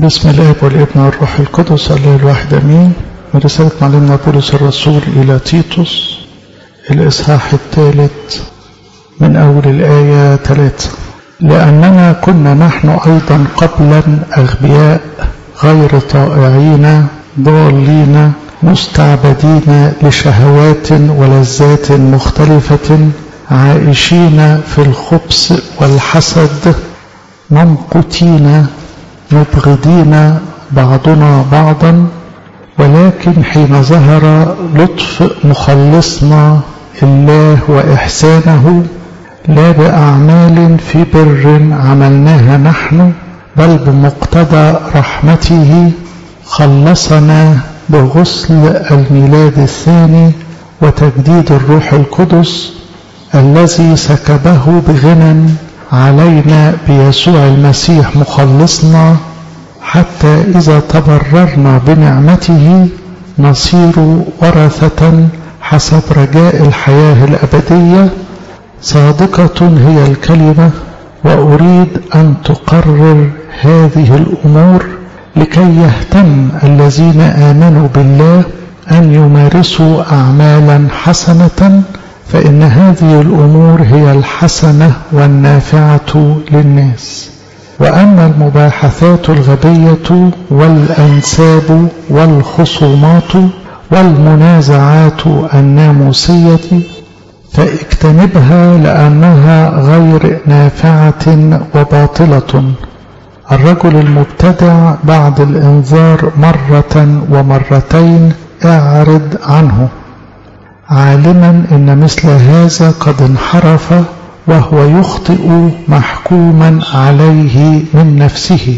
بسم الاب والابن والروح القدس الله الواحد امين من رسالة معلمنا بولس الرسول الى تيتوس الاصحاح الثالث من اول الايه ثلاثة لاننا كنا نحن ايضا قبلا اغبياء غير طائعين ضالين مستعبدين لشهوات ولذات مختلفة عائشين في الخبث والحسد ممقتين مبغضين بعضنا بعضا ولكن حين ظهر لطف مخلصنا الله وإحسانه لا بأعمال في بر عملناها نحن بل بمقتضى رحمته خلصنا بغسل الميلاد الثاني وتجديد الروح القدس الذي سكبه بغنى علينا بيسوع المسيح مخلصنا حتى إذا تبررنا بنعمته نصير ورثة حسب رجاء الحياة الأبدية صادقة هي الكلمة وأريد أن تقرر هذه الأمور لكي يهتم الذين آمنوا بالله أن يمارسوا أعمالا حسنة فإن هذه الأمور هي الحسنة والنافعة للناس وأما المباحثات الغبية والأنساب والخصومات والمنازعات الناموسية فاجتنبها لأنها غير نافعة وباطلة الرجل المبتدع بعد الإنذار مرة ومرتين اعرض عنه عالما ان مثل هذا قد انحرف وهو يخطئ محكوما عليه من نفسه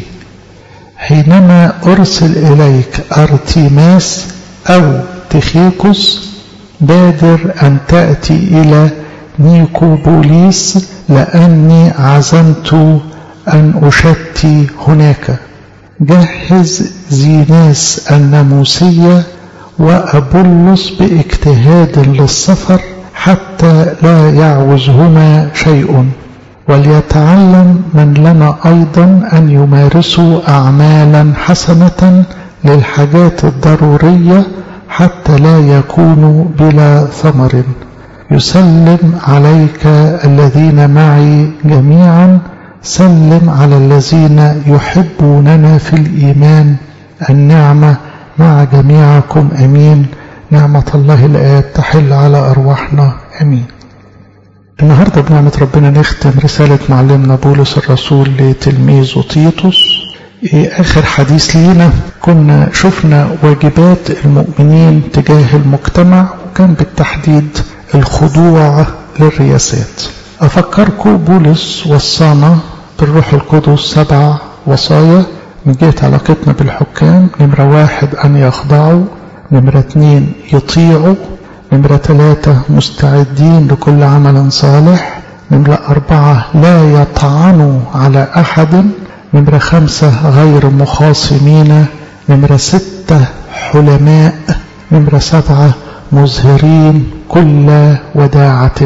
حينما ارسل اليك ارتيماس او تخيكوس بادر ان تاتي الى نيكوبوليس لاني عزمت ان اشتي هناك جهز زيناس الناموسيه وأبلس باجتهاد للسفر حتى لا يعوزهما شيء وليتعلم من لنا أيضا أن يمارسوا أعمالا حسنة للحاجات الضرورية حتى لا يكونوا بلا ثمر يسلم عليك الذين معي جميعا سلم على الذين يحبوننا في الإيمان النعمة مع جميعكم امين نعمة الله الآب تحل على أرواحنا امين النهاردة بنعمة ربنا نختم رسالة معلمنا بولس الرسول لتلميذه تيتوس آخر حديث لينا كنا شفنا واجبات المؤمنين تجاه المجتمع وكان بالتحديد الخضوع للرياسات أفكركم بولس وصانا بالروح القدس سبع وصايا من جهة علاقتنا بالحكام نمرة واحد أن يخضعوا نمرة اتنين يطيعوا نمرة ثلاثة مستعدين لكل عمل صالح نمرة أربعة لا يطعنوا على أحد نمرة خمسة غير مخاصمين نمرة ستة حلماء نمرة سبعة مظهرين كل وداعة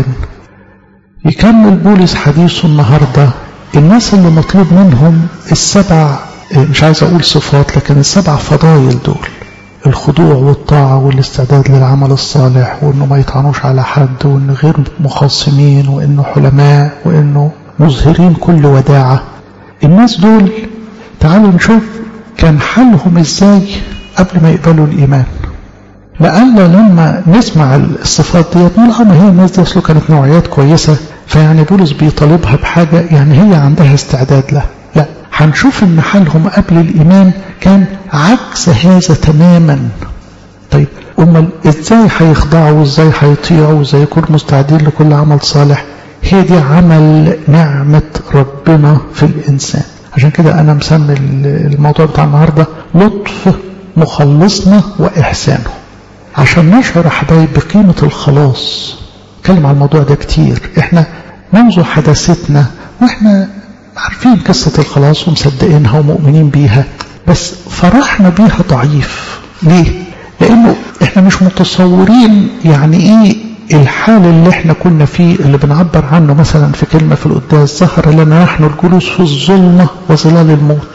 يكمل بولس حديثه النهاردة الناس اللي مطلوب منهم السبع مش عايز أقول صفات لكن السبع فضايل دول الخضوع والطاعة والاستعداد للعمل الصالح وإنه ما يطعنوش على حد وإنه غير مخاصمين وإنه حلماء وإنه مظهرين كل وداعة الناس دول تعالوا نشوف كان حالهم إزاي قبل ما يقبلوا الإيمان لألا لما نسمع الصفات ديت نقول اه ما هي الناس دي أصله كانت نوعيات كويسة فيعني بولس بيطالبها بحاجة يعني هي عندها استعداد لها لا هنشوف ان حالهم قبل الايمان كان عكس هذا تماما طيب امال ازاي هيخضعوا وازاي هيطيعوا وازاي يكونوا مستعدين لكل عمل صالح هي دي عمل نعمة ربنا في الانسان عشان كده انا مسمي الموضوع بتاع النهارده لطف مخلصنا واحسانه عشان نشعر حبايب بقيمة الخلاص اتكلم على الموضوع ده كتير احنا منذ حداثتنا واحنا عارفين قصة الخلاص ومصدقينها ومؤمنين بيها بس فرحنا بيها ضعيف ليه؟ لأنه احنا مش متصورين يعني ايه الحال اللي احنا كنا فيه اللي بنعبر عنه مثلا في كلمة في القداس ظهر لنا نحن الجلوس في الظلمة وظلال الموت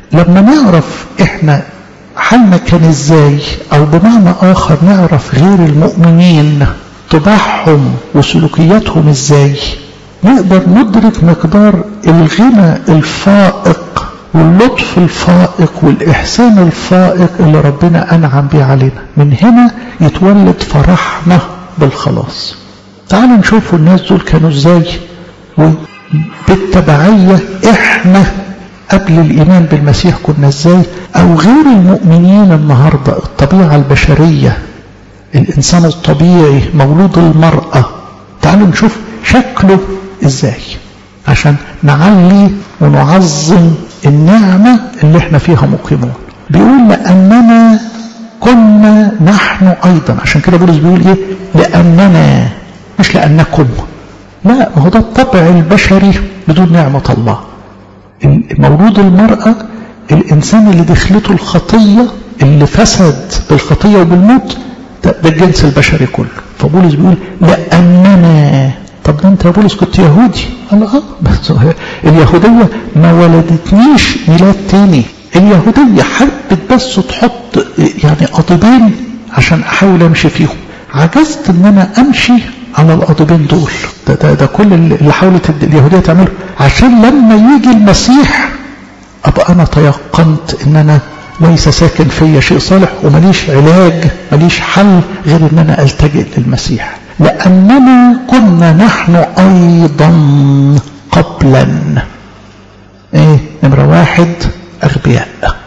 لما نعرف احنا حالنا كان ازاي او بمعنى اخر نعرف غير المؤمنين طباعهم وسلوكياتهم ازاي نقدر ندرك مقدار الغنى الفائق واللطف الفائق والإحسان الفائق اللي ربنا أنعم به علينا من هنا يتولد فرحنا بالخلاص تعالوا نشوفوا الناس دول كانوا ازاي وبالتبعية احنا قبل الإيمان بالمسيح كنا ازاي أو غير المؤمنين النهاردة الطبيعة البشرية الإنسان الطبيعي مولود المرأة تعالوا نشوف شكله ازاي عشان نعلي ونعظم النعمة اللي احنا فيها مقيمون بيقول لأننا كنا نحن أيضا عشان كده بولس بيقول ايه لأننا مش لأنكم لا ما هو ده الطبع البشري بدون نعمة الله مولود المرأة الإنسان اللي دخلته الخطية اللي فسد بالخطية وبالموت ده, ده الجنس البشري كله فبولس بيقول لأننا طب ده انت يا بولس كنت يهودي قال اه بس اليهودية ما ولدتنيش ميلاد تاني اليهودية حبت بس تحط يعني قضيبين عشان احاول امشي فيهم عجزت ان انا امشي على القضيبين دول ده, ده, ده كل اللي حاولت اليهودية تعمله عشان لما يجي المسيح ابقى انا تيقنت ان انا ليس ساكن فيا شيء صالح ومليش علاج مليش حل غير ان انا التجئ للمسيح لأننا كنا نحن أيضا قبلا إيه نمرة واحد أغبياء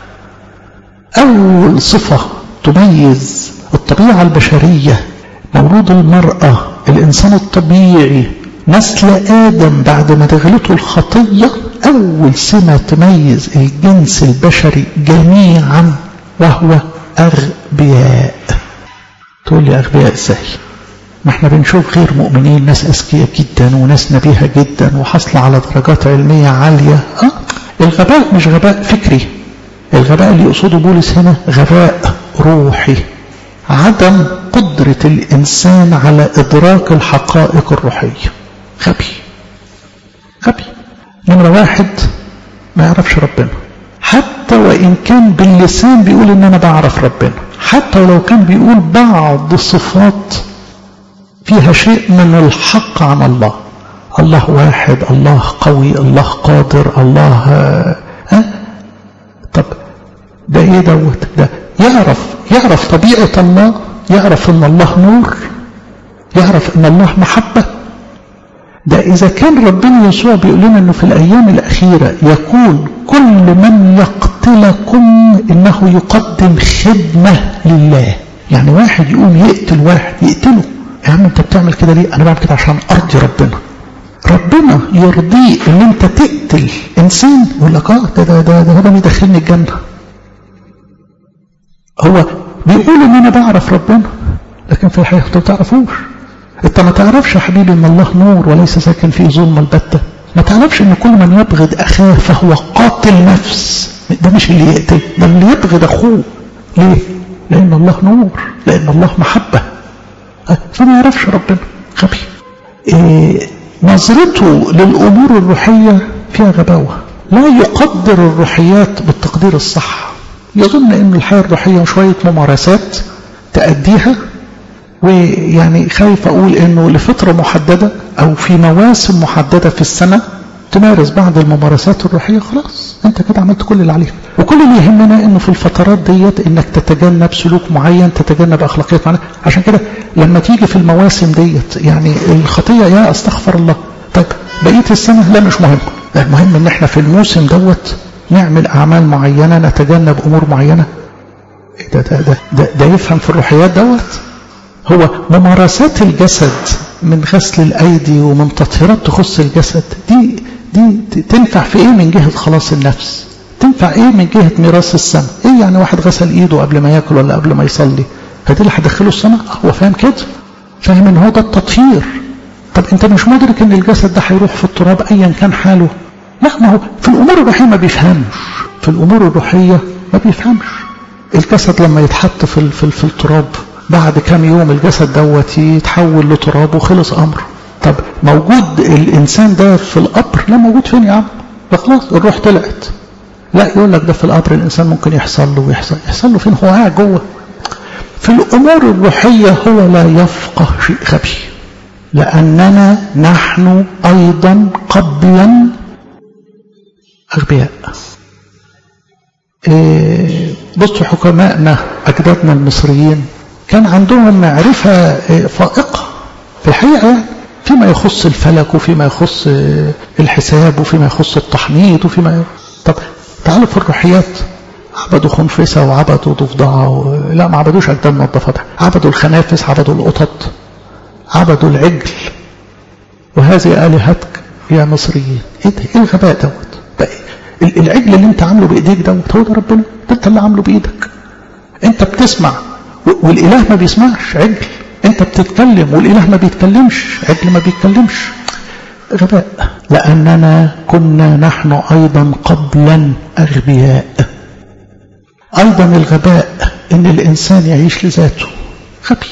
أول صفة تميز الطبيعة البشرية مولود المرأة الإنسان الطبيعي نسل آدم بعد ما تغلطه الخطية أول سمة تميز الجنس البشري جميعا وهو أغبياء تقول لي أغبياء إزاي ما احنا بنشوف غير مؤمنين ناس أذكياء جدا وناس نبيهة جدا وحصل على درجات علمية عالية اه الغباء مش غباء فكري الغباء اللي يقصده بولس هنا غباء روحي عدم قدرة الإنسان على إدراك الحقائق الروحية غبي غبي نمرة واحد ما يعرفش ربنا حتى وإن كان باللسان بيقول إن أنا بعرف ربنا حتى ولو كان بيقول بعض صفات فيها شيء من الحق عن الله الله واحد الله قوي الله قادر الله ها طب ده ايه دوت ده يعرف يعرف طبيعة الله يعرف ان الله نور يعرف ان الله محبة ده اذا كان ربنا يسوع بيقول لنا انه في الايام الاخيرة يكون كل من يقتلكم انه يقدم خدمة لله يعني واحد يقوم يقتل واحد يقتله يا عم انت بتعمل كده ليه انا بعمل كده عشان ارضي ربنا ربنا يرضيه ان انت تقتل انسان يقول لك اه ده ده ده, ده هو ده بيدخلني الجنه هو بيقول ان انا بعرف ربنا لكن في الحقيقه انت ما تعرفوش انت ما تعرفش يا حبيبي ان الله نور وليس ساكن فيه ظلم البته ما تعرفش ان كل من يبغض اخاه فهو قاتل نفس ده مش اللي يقتل ده اللي يبغض اخوه ليه لان الله نور لان الله محبه فما يعرفش ربنا غبي إيه نظرته للأمور الروحية فيها غباوة لا يقدر الروحيات بالتقدير الصح يظن أن الحياة الروحية شوية ممارسات تأديها ويعني خايف أقول أنه لفترة محددة أو في مواسم محددة في السنة تمارس بعض الممارسات الروحية خلاص انت كده عملت كل اللي عليك وكل اللي يهمنا انه في الفترات ديت انك تتجنب سلوك معين تتجنب اخلاقيات معينة عشان كده لما تيجي في المواسم ديت يعني الخطية يا استغفر الله طيب بقية السنة لا مش مهم المهم ان احنا في الموسم دوت نعمل اعمال معينة نتجنب امور معينة ده ده ده, ده, ده يفهم في الروحيات دوت هو ممارسات الجسد من غسل الايدي ومن تطهيرات تخص الجسد دي دي تنفع في ايه من جهة خلاص النفس تنفع ايه من جهة ميراث السماء ايه يعني واحد غسل ايده قبل ما ياكل ولا قبل ما يصلي فدي اللي هدخله السماء هو فاهم كده فاهم ان هو ده التطهير طب انت مش مدرك ان الجسد ده هيروح في التراب ايا كان حاله لا ما هو في الامور الروحيه ما بيفهمش في الامور الروحيه ما بيفهمش الجسد لما يتحط في في, في التراب بعد كام يوم الجسد دوت يتحول لتراب وخلص امره طب موجود الانسان ده في القبر لا موجود فين يا عم خلاص الروح طلعت لا يقول لك ده في القبر الإنسان ممكن يحصل له ويحصل يحصل له فين هو قاعد جوه في الأمور الروحية هو لا يفقه شيء غبي لأننا نحن أيضا قبلا أغبياء إيه بصوا حكمائنا أجدادنا المصريين كان عندهم معرفة فائقة في الحقيقة يعني فيما يخص الفلك وفيما يخص الحساب وفيما يخص التحنيط وفيما طب تعالوا في الروحيات عبدوا خنفسة وعبدوا ضفدعة و... لا ما عبدوش أجدادنا الضفدع عبدوا الخنافس عبدوا القطط عبدوا العجل وهذه آلهتك يا مصريين ايه ده ايه الغباء دوت العجل اللي انت عامله بايديك دوت هو ده ربنا ده انت اللي عامله بايدك انت بتسمع والاله ما بيسمعش عجل انت بتتكلم والاله ما بيتكلمش عجل ما بيتكلمش غباء لاننا كنا نحن ايضا قبلا اغبياء ايضا الغباء ان الانسان يعيش لذاته غبي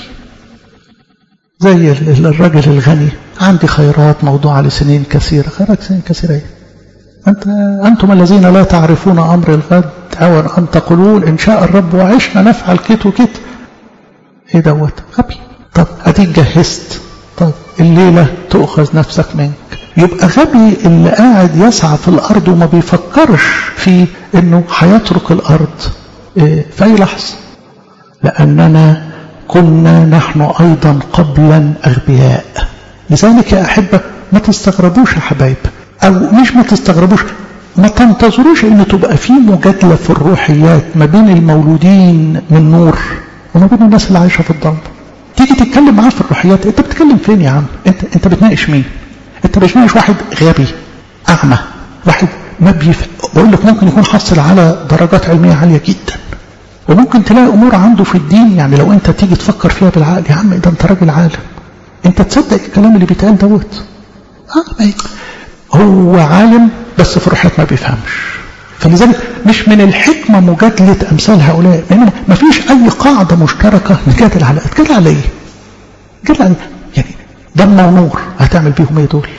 زي الرجل الغني عندي خيرات موضوعة لسنين كثيرة خيرات سنين كثيرة ايه أنت أنتم الذين لا تعرفون أمر الغد أو أن تقولون إن شاء الرب وعشنا نفعل كت وكت إيه دوت غبي طب أديك جهزت طب الليلة تؤخذ نفسك منك يبقى غبي اللي قاعد يسعى في الأرض وما بيفكرش في إنه هيترك الأرض إيه في أي لحظة لأننا كنا نحن أيضا قبلا أغبياء لذلك يا أحبة ما تستغربوش يا حبايب أو مش ما تستغربوش ما تنتظروش ان تبقى في مجادله في الروحيات ما بين المولودين من نور وما بين الناس اللي عايشه في الضلمه تيجي تتكلم معاه في الروحيات انت بتتكلم فين يا عم انت انت بتناقش مين انت بتناقش واحد غبي اعمى واحد ما بيف... بقول لك ممكن يكون حصل على درجات علميه عاليه جدا وممكن تلاقي امور عنده في الدين يعني لو انت تيجي تفكر فيها بالعقل يا عم ده انت راجل عالم انت تصدق الكلام اللي بيتقال دوت اه هو عالم بس في الروحيات ما بيفهمش فلذلك مش من الحكمة مجادلة أمثال هؤلاء لأن ما فيش أي قاعدة مشتركة نجادل على تجادل على إيه؟ تجادل على يعني ضلمة ونور هتعمل بيهم إيه دول؟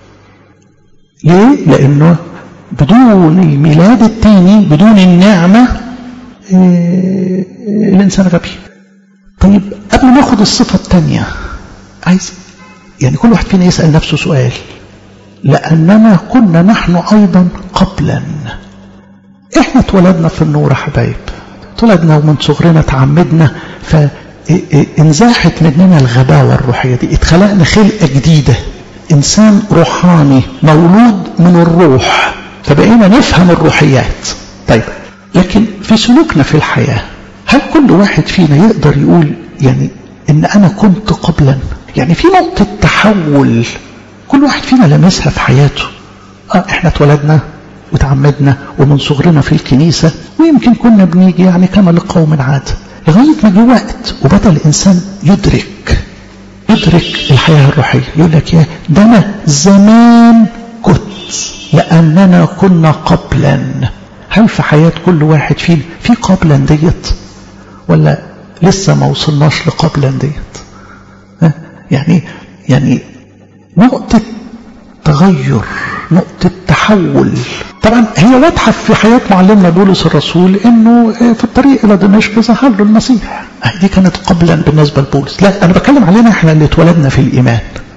ليه؟ لأنه بدون الميلاد الثاني بدون النعمة إيه الإنسان غبي طيب قبل ما ناخد الصفة الثانية عايز يعني كل واحد فينا يسأل نفسه سؤال لأننا كنا نحن أيضا قبلا إحنا اتولدنا في النور يا حبايب اتولدنا ومن صغرنا تعمدنا فانزاحت مننا الغباوة الروحية دي اتخلقنا خلقة جديدة إنسان روحاني مولود من الروح فبقينا نفهم الروحيات طيب لكن في سلوكنا في الحياة هل كل واحد فينا يقدر يقول يعني إن أنا كنت قبلا يعني في نقطة تحول كل واحد فينا لمسها في حياته اه احنا اتولدنا وتعمدنا ومن صغرنا في الكنيسة ويمكن كنا بنيجي يعني كما لقوم عادة لغاية ما جه وقت وبدأ الإنسان يدرك يدرك الحياة الروحية يقول لك يا ده أنا زمان كنت لأننا كنا قبلا هل في حياة كل واحد فينا في قبلا ديت ولا لسه ما وصلناش لقبلا ديت يعني يعني نقطة تغير نقطة تحول طبعا هي واضحة في حياة معلمنا بولس الرسول انه في الطريق الى دمشق ظهر له المسيح دي كانت قبلا بالنسبة لبولس لا انا بتكلم علينا احنا اللي اتولدنا في الايمان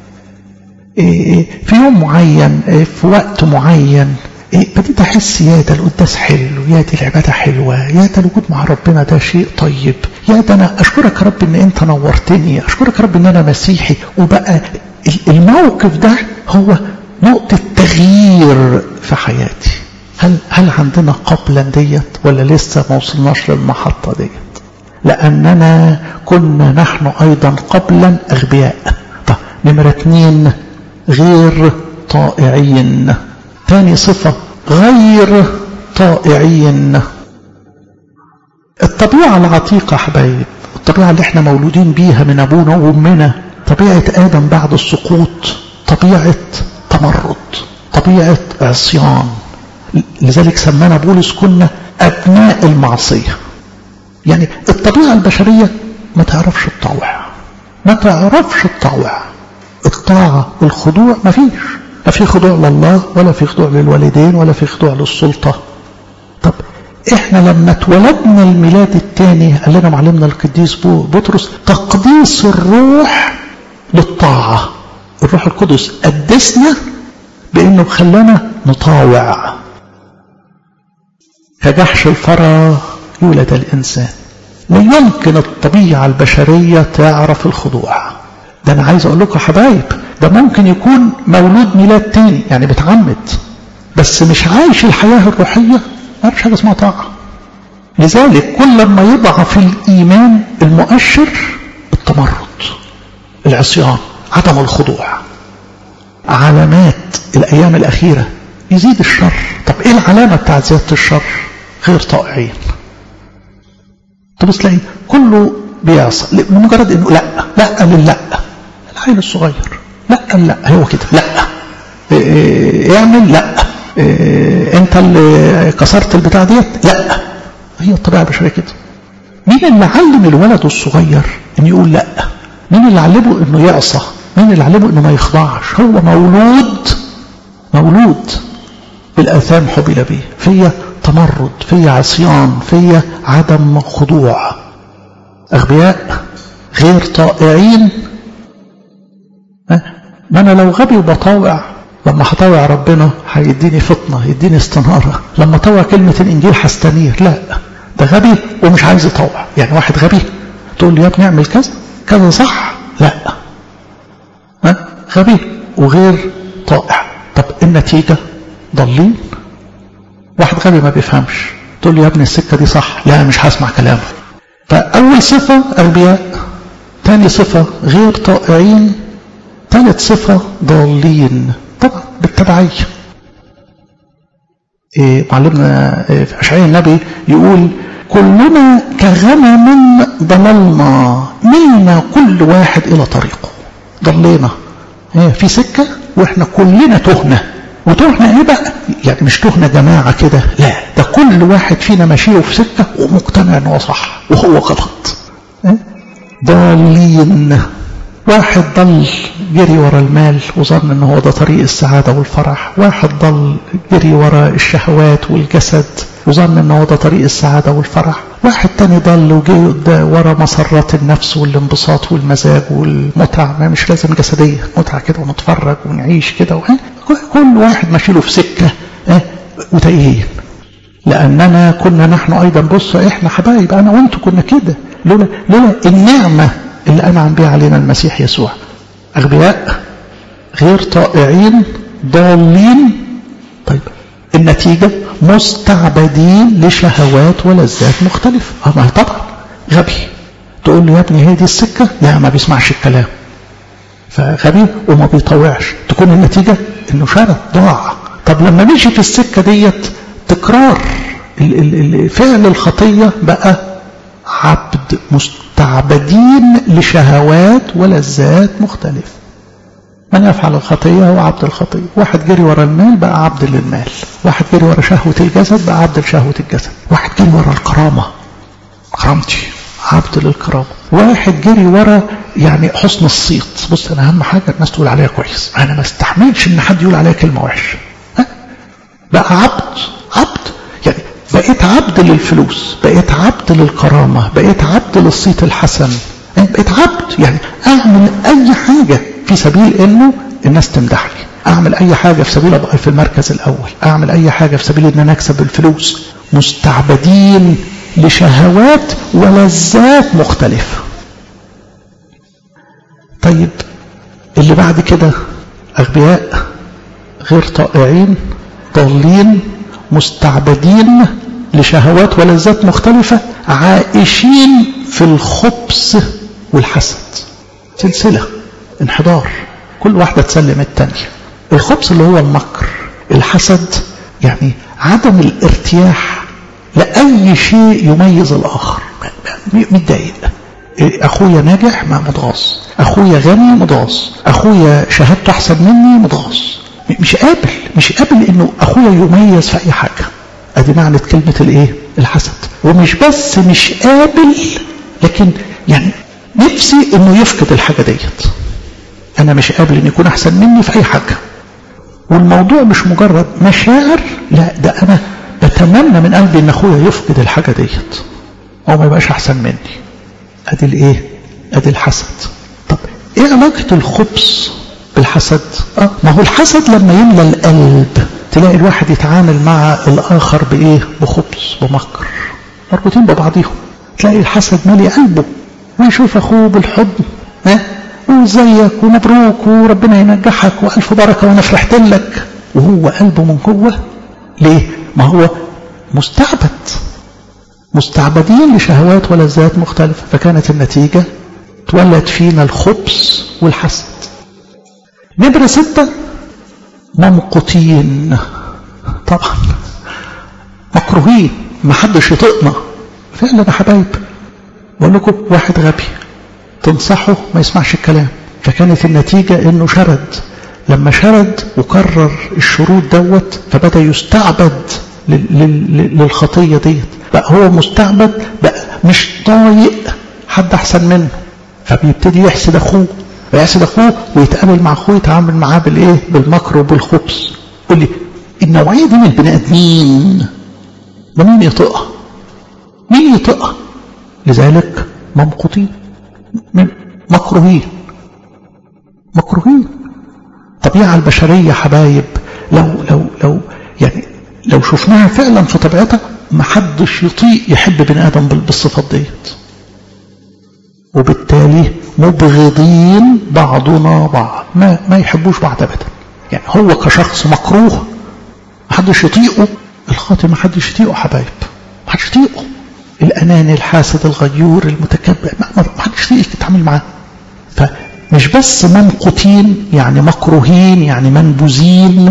في يوم معين في وقت معين بديت احس يا ده القداس حلو يا دي العباده حلوه يا ده الوجود مع ربنا ده شيء طيب يا ده انا اشكرك يا رب ان انت نورتني اشكرك يا رب ان انا مسيحي وبقى الموقف ده هو نقطة تغيير في حياتي هل هل عندنا قبلا ديت ولا لسه ما وصلناش للمحطة ديت لأننا كنا نحن أيضا قبلا أغبياء طب نمرة اتنين غير طائعين ثاني صفة غير طائعين الطبيعة العتيقة حبايب الطبيعة اللي احنا مولودين بيها من أبونا وأمنا طبيعة آدم بعد السقوط طبيعة تمرد طبيعة عصيان لذلك سمانا بولس كنا أبناء المعصية يعني الطبيعة البشرية ما تعرفش الطوع ما تعرفش الطوع الطاعة والخضوع ما فيش لا في خضوع لله ولا في خضوع للوالدين ولا في خضوع للسلطة احنا لما اتولدنا الميلاد الثاني قال لنا معلمنا القديس بطرس تقديس الروح للطاعة الروح القدس قدسنا بانه خلانا نطاوع كجحش الفرا يولد الانسان لا يمكن الطبيعة البشرية تعرف الخضوع ده انا عايز اقول لكم حبايب ده ممكن يكون مولود ميلاد تاني يعني بتعمد بس مش عايش الحياة الروحية ما فيش حاجة اسمها طاعة لذلك كل ما يضعف الإيمان المؤشر التمرد العصيان عدم الخضوع علامات الأيام الأخيرة يزيد الشر طب إيه العلامة بتاعت زيادة الشر غير طائعين تبص تلاقي كله بيعصى لمجرد انه لا لا لله العيل الصغير لا لا هو كده لا إيه اعمل لا إيه انت اللي كسرت البتاع ديت لا هي الطبيعه البشريه كده مين اللي علم الولد الصغير ان يقول لا مين اللي علمه انه يعصى مين اللي علمه انه ما يخضعش هو مولود مولود بالاثام حبل به فيا تمرد فيا عصيان فيا عدم خضوع اغبياء غير طائعين ما انا لو غبي وبطاوع لما هطاوع ربنا هيديني فطنة يديني استنارة لما طوع كلمة الإنجيل هستنير لا ده غبي ومش عايز يطوع يعني واحد غبي تقول له يا ابني اعمل كذا كذا صح لا ها غبي وغير طائع طب النتيجة ضالين واحد غبي ما بيفهمش تقول له يا ابني السكة دي صح لا مش هسمع كلامه فأول صفة أغبياء ثاني صفة غير طائعين ثالث صفة ضالين طبعا بالتبعية إيه معلمنا إيه في أشعياء النبي يقول كلنا كغنم ضللنا ملنا كل واحد إلى طريقه ضلينا إيه في سكة وإحنا كلنا تهنا وتهنا إيه بقى يعني مش تهنا جماعة كده لا ده كل واحد فينا ماشيه في سكة ومقتنع إن هو صح وهو غلط إيه؟ ضالين واحد ضل جري ورا المال وظن ان هو ده طريق السعادة والفرح واحد ضل جري ورا الشهوات والجسد وظن ان هو ده طريق السعادة والفرح واحد تاني ضل وجي ورا مسرات النفس والانبساط والمزاج والمتعة ما مش لازم جسدية متعة كده ونتفرج ونعيش كده كل واحد ماشي له في سكة اه وتايهين لأننا كنا نحن أيضا بصوا إحنا حبايب أنا وأنتوا كنا كده لولا لولا النعمة اللي أنعم بها علينا المسيح يسوع أغبياء غير طائعين ضالين طيب النتيجة مستعبدين لشهوات ولذات مختلفة أما طبعا غبي تقول له يا ابني هي دي السكة لا ما بيسمعش الكلام فغبي وما بيطوعش تكون النتيجة انه شرد ضاع طب لما مشي في السكة ديت تكرار فعل الخطية بقى عبد مستعبدين لشهوات ولذات مختلفة من يفعل الخطية هو عبد الخطية واحد جري ورا المال بقى عبد للمال واحد جري ورا شهوة الجسد بقى عبد لشهوة الجسد واحد جري ورا الكرامة كرامتي عبد للكرامة واحد جري ورا يعني حسن الصيت بص انا اهم حاجة الناس تقول عليها كويس انا ما استحملش ان حد يقول عليها كلمة وحشة بقى عبد عبد يعني بقيت عبد للفلوس بقيت عبد للكرامة بقيت عبد للصيت الحسن بقيت عبد يعني اعمل اي حاجة في سبيل انه الناس تمدحني اعمل اي حاجة في سبيل ابقى في المركز الاول اعمل اي حاجة في سبيل ان انا اكسب الفلوس مستعبدين لشهوات ولذات مختلفة طيب اللي بعد كده اغبياء غير طائعين ضالين مستعبدين لشهوات ولذات مختلفة عائشين في الخبث والحسد سلسلة انحدار كل واحدة تسلم التانية الخبث اللي هو المكر الحسد يعني عدم الارتياح لأي شيء يميز الآخر متضايق أخويا ناجح ما متغاظ أخويا غني متغاظ أخويا شهادته أحسن مني متغاظ مش قابل مش قابل إنه أخويا يميز في أي حاجة أدي معنى كلمة الإيه الحسد ومش بس مش قابل لكن يعني نفسي إنه يفقد الحاجة ديت أنا مش قابل إن يكون أحسن مني في أي حاجة والموضوع مش مجرد مشاعر لا ده أنا اتمنى من قلبي ان اخويا يفقد الحاجه ديت او ما يبقاش احسن مني ادي الايه ادي الحسد طب ايه علاقه الخبث بالحسد اه ما هو الحسد لما يملى القلب تلاقي الواحد يتعامل مع الاخر بايه بخبث ومكر مربوطين ببعضيهم تلاقي الحسد مالي قلبه ويشوف اخوه بالحضن ها وازيك ومبروك وربنا ينجحك والف بركه وانا فرحت لك وهو قلبه من جوه ليه ما هو مستعبد مستعبدين لشهوات ولذات مختلفة فكانت النتيجة تولد فينا الخبث والحسد نمرة ستة ممقوتين طبعا مكروهين ما حدش يطقنا فعلا يا حبايب بقول لكم واحد غبي تنصحه ما يسمعش الكلام فكانت النتيجة انه شرد لما شرد وكرر الشروط دوت فبدأ يستعبد للخطية ديت بقى هو مستعبد بقى مش طايق حد احسن منه فبيبتدي يحسد اخوه ويحسد اخوه ويتقابل مع اخوه يتعامل معاه بالايه بالمكر وبالخبث قول لي النوعيه دي من البني ادمين ده مين يطقها مين يطقها لذلك ممقوتين مكروهين مكروهين الطبيعه البشريه حبايب لو لو لو يعني لو شفناها فعلا في طبيعتها ما حدش يطيق يحب بني ادم بالصفات ديت وبالتالي مبغضين بعضنا بعض ما ما يحبوش بعض ابدا يعني هو كشخص مكروه ما حدش يطيقه الخاطئ ما حدش يطيقه حبايب ما حدش يطيقه الاناني الحاسد الغيور المتكبر ما حدش يطيق يتعامل معاه فمش بس ممقوتين يعني مكروهين يعني منبوذين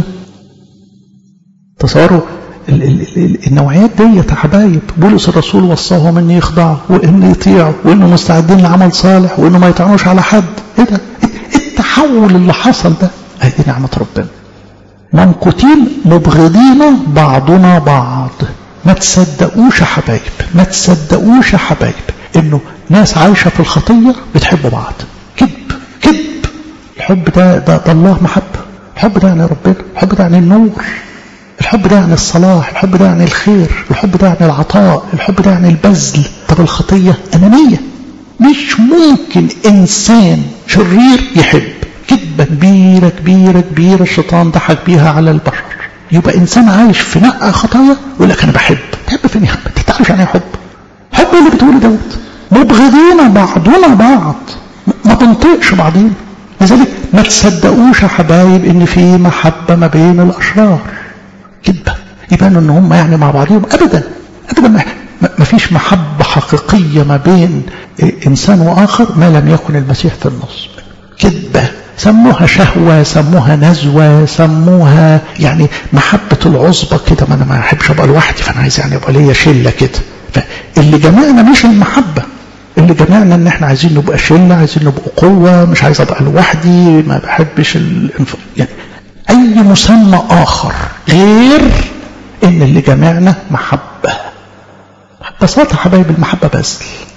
تصوروا النوعيات ديت يا حبايب بولس الرسول وصاهم ان يخضعوا وان يطيعوا وانه مستعدين لعمل صالح وانه ما يطعنوش على حد ايه ده التحول اللي حصل ده هذه نعمه ربنا ممقوتين مبغضين بعضنا بعض ما تصدقوش يا حبايب ما تصدقوش يا حبايب انه ناس عايشه في الخطيه بتحب بعض كذب كذب الحب ده ده, ده الله محبه الحب ده يعني ربنا الحب ده يعني النور الحب ده يعني الصلاح الحب ده يعني الخير الحب ده يعني العطاء الحب ده يعني البذل طب الخطية أنانية مش ممكن إنسان شرير يحب كذبة كبيرة كبيرة كبيرة الشيطان ضحك بيها على البشر يبقى إنسان عايش في نقع خطايا يقول لك أنا بحب تحب فين يا حب أنت تعرف يعني حب حب اللي بتقوله دوت مبغضين بعضنا بعض ما بنطيقش بعضينا لذلك ما تصدقوش يا حبايب ان في محبة ما بين الاشرار كذبة يبانوا ان هم يعني مع بعضهم ابدا ابدا ما فيش محبة حقيقية ما بين انسان واخر ما لم يكن المسيح في النص كذبة سموها شهوة سموها نزوة سموها يعني محبة العصبة كده ما انا ما احبش ابقى لوحدي فانا عايز يعني ابقى ليا شلة كده فاللي جمعنا مش المحبة اللي جمعنا ان احنا عايزين نبقى شلة عايزين نبقى قوة مش عايز ابقى لوحدي ما بحبش الانف... يعني اي مسمى اخر غير ان اللي جمعنا محبة ببساطة حبايب المحبة بذل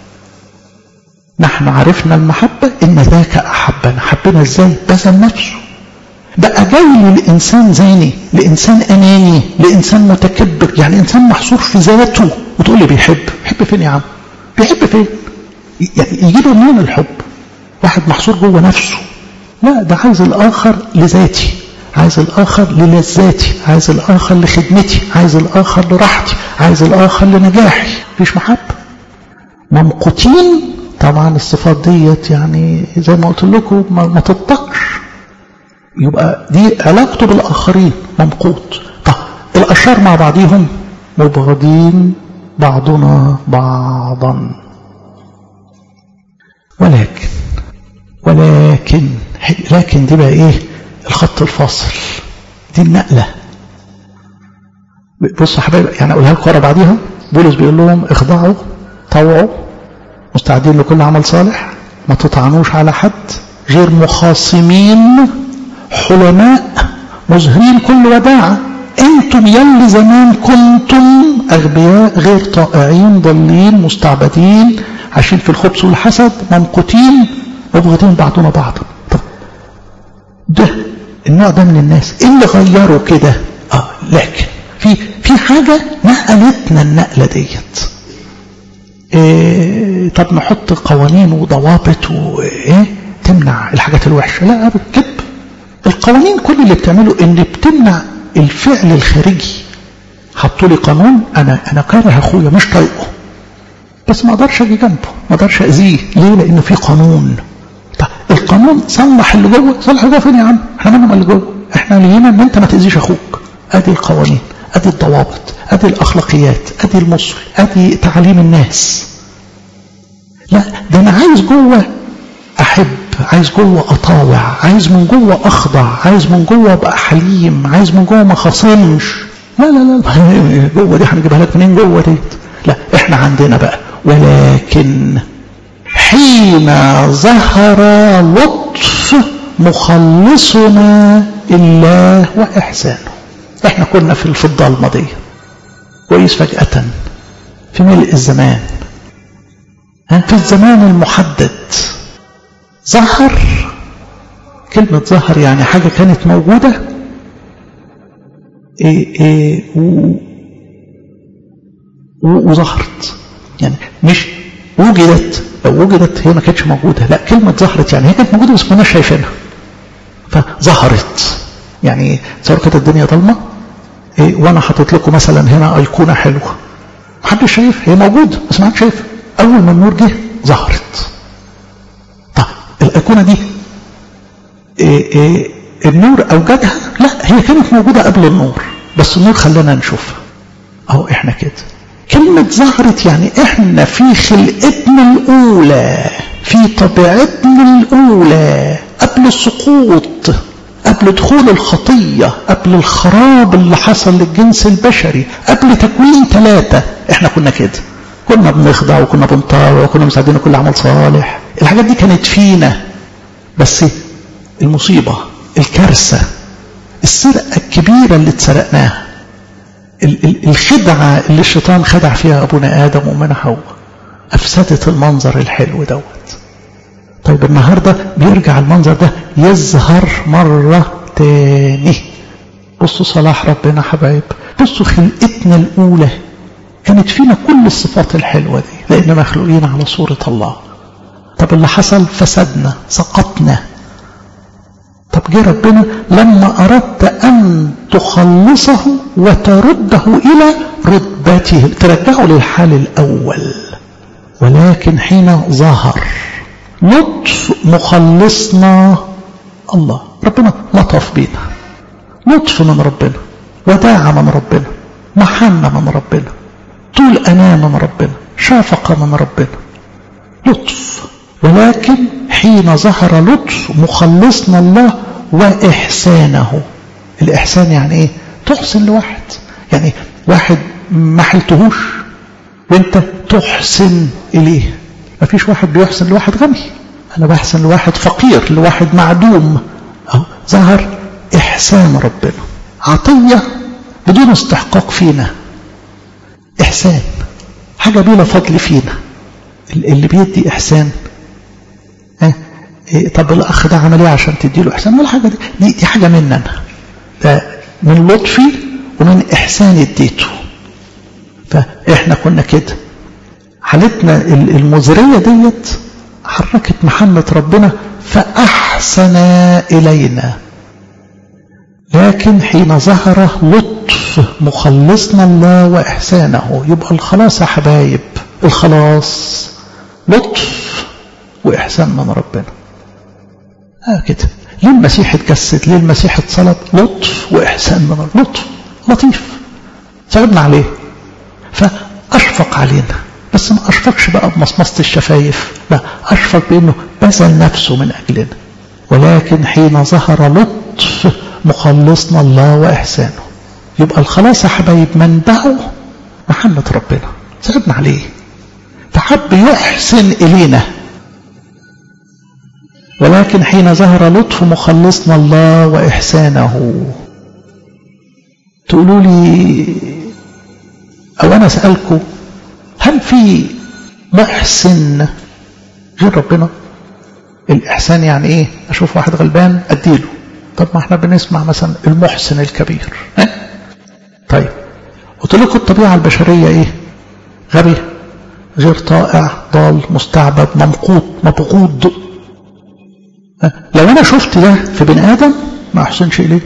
نحن عرفنا المحبة ان ذاك احبنا حبنا ازاي بذل نفسه بقى جاي للانسان زاني لانسان اناني لانسان متكبر يعني انسان محصور في ذاته وتقول لي بيحب بيحب فين يا عم بيحب فين يعني يجيبه منين الحب واحد محصور جوه نفسه لا ده عايز الاخر لذاتي عايز الآخر للذاتي عايز الآخر لخدمتي عايز الآخر لراحتي عايز الآخر لنجاحي مفيش محبة ممقوتين طبعا الصفات ديت يعني زي ما قلت لكم ما, ما تطقش يبقى دي علاقته بالآخرين ممقوت طب الأشرار مع بعضهم مبغضين بعضنا بعضا ولكن ولكن لكن دي بقى ايه الخط الفاصل دي النقلة بصوا حبايب يعني اقولها لكم ورا بعضيها بولس بيقول لهم اخضعوا طوعوا مستعدين لكل عمل صالح ما تطعنوش على حد غير مخاصمين حلماء مظهرين كل وداعة انتم يلي زمان كنتم اغبياء غير طائعين ضالين مستعبدين عايشين في الخبث والحسد ممقوتين مبغضين بعضنا بعضا طب ده النوع ده من الناس اللي غيروا كده اه لكن في في حاجة نقلتنا النقلة ديت إيه طب نحط قوانين وضوابط وايه تمنع الحاجات الوحشة لا ابدا كذب القوانين كل اللي بتعمله ان بتمنع الفعل الخارجي حطوا لي قانون انا انا كاره اخويا مش طايقه بس ما اقدرش اجي جنبه ما اقدرش اذيه ليه لانه في قانون طب القانون صلح اللي جوه صلح اللي جوه فين يا عم احنا مالنا اللي جوه احنا لينا ان انت ما تاذيش اخوك ادي القوانين ادي الضوابط ادي الاخلاقيات ادي المصل ادي تعليم الناس لا ده انا عايز جوه احب عايز جوه اطاوع عايز من جوه اخضع عايز من جوه ابقى حليم عايز من جوه ما خاصمش لا لا لا جوه دي هنجيبها لك منين جوه ديت لا احنا عندنا بقى ولكن حين ظهر لطف مخلصنا الله واحسانه احنا كنا في في الضلمه دي كويس فجاه في ملء الزمان في الزمان المحدد ظهر كلمة ظهر يعني حاجة كانت موجودة إيه إيه وظهرت يعني مش وجدت لو وجدت هي ما كانتش موجودة لا كلمة ظهرت يعني هي كانت موجودة بس ما كناش شايفينها فظهرت يعني تصور كانت الدنيا ضلمة إيه وانا حاطط لكم مثلا هنا ايقونة حلوة محدش شايف هي موجودة بس ما حدش شايف اول ما النور جه ظهرت طب الايقونة دي إيه إيه النور اوجدها لا هي كانت موجودة قبل النور بس النور خلانا نشوفها اهو احنا كده كلمة ظهرت يعني احنا في خلقتنا الاولى في طبيعتنا الاولى قبل السقوط قبل دخول الخطية قبل الخراب اللي حصل للجنس البشري قبل تكوين ثلاثة احنا كنا كده كنا بنخضع وكنا بنطاوع وكنا مساعدين كل عمل صالح الحاجات دي كانت فينا بس المصيبة الكارثة السرقة الكبيرة اللي اتسرقناها الخدعة اللي الشيطان خدع فيها أبونا آدم ومن حواء أفسدت المنظر الحلو دوت طيب النهاردة بيرجع المنظر ده يظهر مرة تاني بصوا صلاح ربنا حبايب بصوا خلقتنا الأولى كانت فينا كل الصفات الحلوة دي لأن مخلوقين على صورة الله طب اللي حصل فسدنا سقطنا طب جه ربنا لما أردت أن تخلصه وترده إلى رتبته ترجعه للحال الأول ولكن حين ظهر لطف مخلصنا الله ربنا لطف بينا لطف من ربنا وداعة من ربنا محنة من ربنا طول أنام من ربنا شافقة من ربنا لطف ولكن حين ظهر لطف مخلصنا الله وإحسانه الإحسان يعني إيه تحسن لواحد يعني واحد ما حلتهوش وانت تحسن إليه ما فيش واحد بيحسن لواحد غني أنا بحسن لواحد فقير لواحد معدوم أو ظهر إحسان ربنا عطية بدون استحقاق فينا إحسان حاجة بلا فضل فينا اللي بيدي إحسان اه إيه طب الأخ ده عمل إيه عشان تديله إحسان ولا حاجة دي دي, دي حاجة مننا ده من لطفي ومن إحساني اديته فإحنا كنا كده حالتنا المزرية ديت حركت محنة ربنا فأحسن إلينا لكن حين ظهر لطف مخلصنا الله وإحسانه يبقى الخلاص يا حبايب الخلاص لطف وإحسان من ربنا آه كده ليه المسيح اتجسد ليه المسيح اتصلب لطف وإحسان من ربنا لطف لطيف صعبنا عليه فأشفق علينا بس ما أشفقش بقى بمصمصة الشفايف لا أشفق بأنه بذل نفسه من أجلنا ولكن حين ظهر لطف مخلصنا الله وإحسانه يبقى الخلاص يا حبايب منبعه محمد ربنا صعبنا عليه فحب يحسن إلينا ولكن حين ظهر لطف مخلصنا الله وإحسانه تقولوا لي أو أنا أسألكم هل في محسن غير ربنا الإحسان يعني إيه أشوف واحد غلبان أديله طب ما احنا بنسمع مثلا المحسن الكبير ها؟ طيب قلت لكم الطبيعة البشرية ايه غبي غير طائع ضال مستعبد ممقوت مبغوض لو انا شفت ده في بني ادم ما احسنش اليه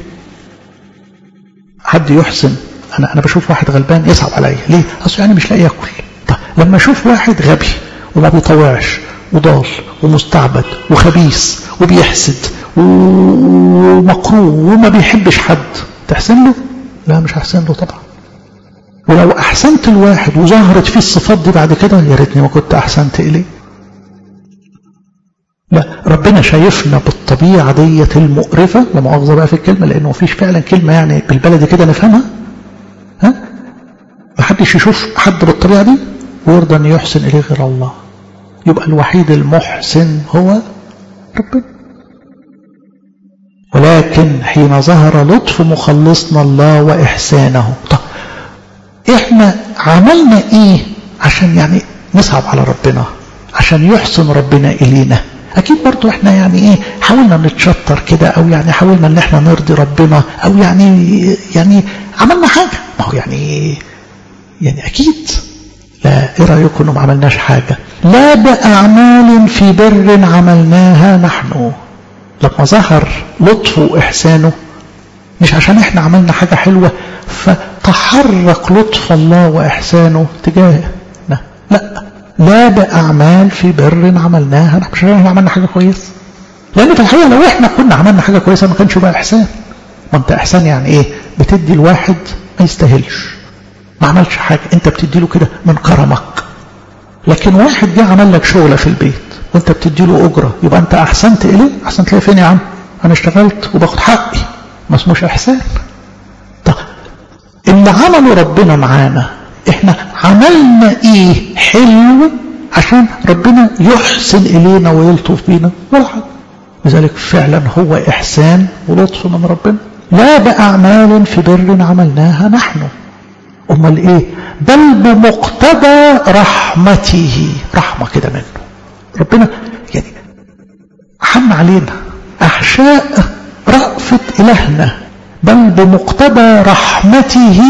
حد يحسن انا انا بشوف واحد غلبان يصعب عليا ليه اصل يعني مش لاقي ياكل طب لما اشوف واحد غبي وما بيطوعش وضال ومستعبد وخبيث وبيحسد ومكروه وما بيحبش حد تحسن له لا مش هحسن له طبعا ولو احسنت الواحد وظهرت فيه الصفات دي بعد كده يا ريتني ما كنت احسنت اليه لا ربنا شايفنا بالطبيعة ديت المقرفة لا مؤاخذة بقى في الكلمة لأنه مفيش فعلا كلمة يعني بالبلدي كده نفهمها ها محدش يشوف حد بالطبيعة دي ويرضى أن يحسن إليه غير الله يبقى الوحيد المحسن هو ربنا ولكن حين ظهر لطف مخلصنا الله وإحسانه طب إحنا عملنا إيه عشان يعني نصعب على ربنا عشان يحسن ربنا إلينا أكيد برضو إحنا يعني إيه حاولنا نتشطر كده أو يعني حاولنا إن إحنا نرضي ربنا أو يعني يعني عملنا حاجة ما هو يعني يعني أكيد لا إيه رأيكم إنه ما عملناش حاجة لا بأعمال في بر عملناها نحن لما ظهر لطفه وإحسانه مش عشان إحنا عملنا حاجة حلوة فتحرك لطف الله وإحسانه تجاهنا لا لا بأعمال في بر عملناها مش عشان إحنا عملنا حاجة كويسة لأن في الحقيقة لو إحنا كنا عملنا حاجة كويسة ما كانش بقى إحسان ما أنت إحسان يعني إيه بتدي الواحد ما يستاهلش ما عملش حاجة أنت بتدي له كده من كرمك لكن واحد جه عمل لك شغلة في البيت وانت بتدي له أجرة يبقى انت أحسنت إليه أحسنت ليه فين يا عم أنا اشتغلت وباخد حقي ما اسموش إحسان طب اللي عمله ربنا معانا احنا عملنا ايه حلو عشان ربنا يحسن إلينا ويلطف بينا ولا حاجة لذلك فعلا هو إحسان ولطف من ربنا لا بأعمال في بر عملناها نحن أمال إيه بل بمقتضى رحمته رحمة كده منه ربنا يعني حن علينا أحشاء رأفة إلهنا بل بمقتضى رحمته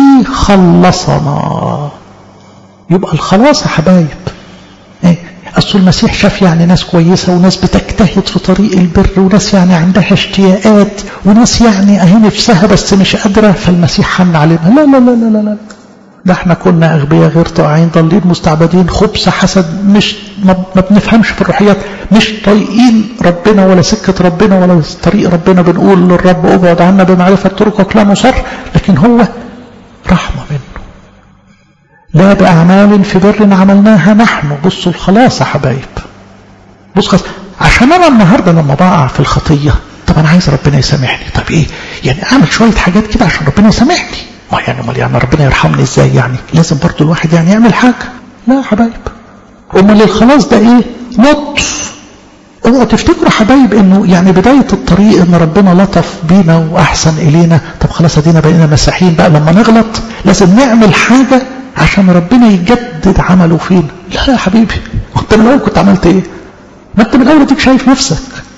خلصنا يبقى الخلاص يا حبايب إيه؟ أصل المسيح شاف يعني ناس كويسة وناس بتجتهد في طريق البر وناس يعني عندها اشتياقات وناس يعني أهي نفسها بس مش قادرة فالمسيح حن علينا لا لا لا لا لا, لا. ده احنا كنا أغبياء غير طائعين ضالين مستعبدين خبث حسد مش ما بنفهمش في الروحيات مش طايقين ربنا ولا سكة ربنا ولا طريق ربنا بنقول للرب ابعد عنا بمعرفة طرقك لا نصر لكن هو رحمة منه لا بأعمال في بر عملناها نحن بصوا الخلاص يا حبايب بص خلاص عشان أنا النهاردة لما بقع في الخطية طب أنا عايز ربنا يسامحني طب إيه يعني أعمل شوية حاجات كده عشان ربنا يسامحني ما يعني امال يعني ربنا يرحمني ازاي يعني لازم برضو الواحد يعني يعمل حاجة لا يا حبايب امال الخلاص ده ايه لطف اوعوا تفتكروا حبايب انه يعني بداية الطريق ان ربنا لطف بينا واحسن الينا طب خلاص ادينا بقينا مسيحيين بقى لما نغلط لازم نعمل حاجة عشان ربنا يجدد عمله فينا لا يا حبيبي انت من الاول كنت عملت ايه ما انت من الاول اديك شايف نفسك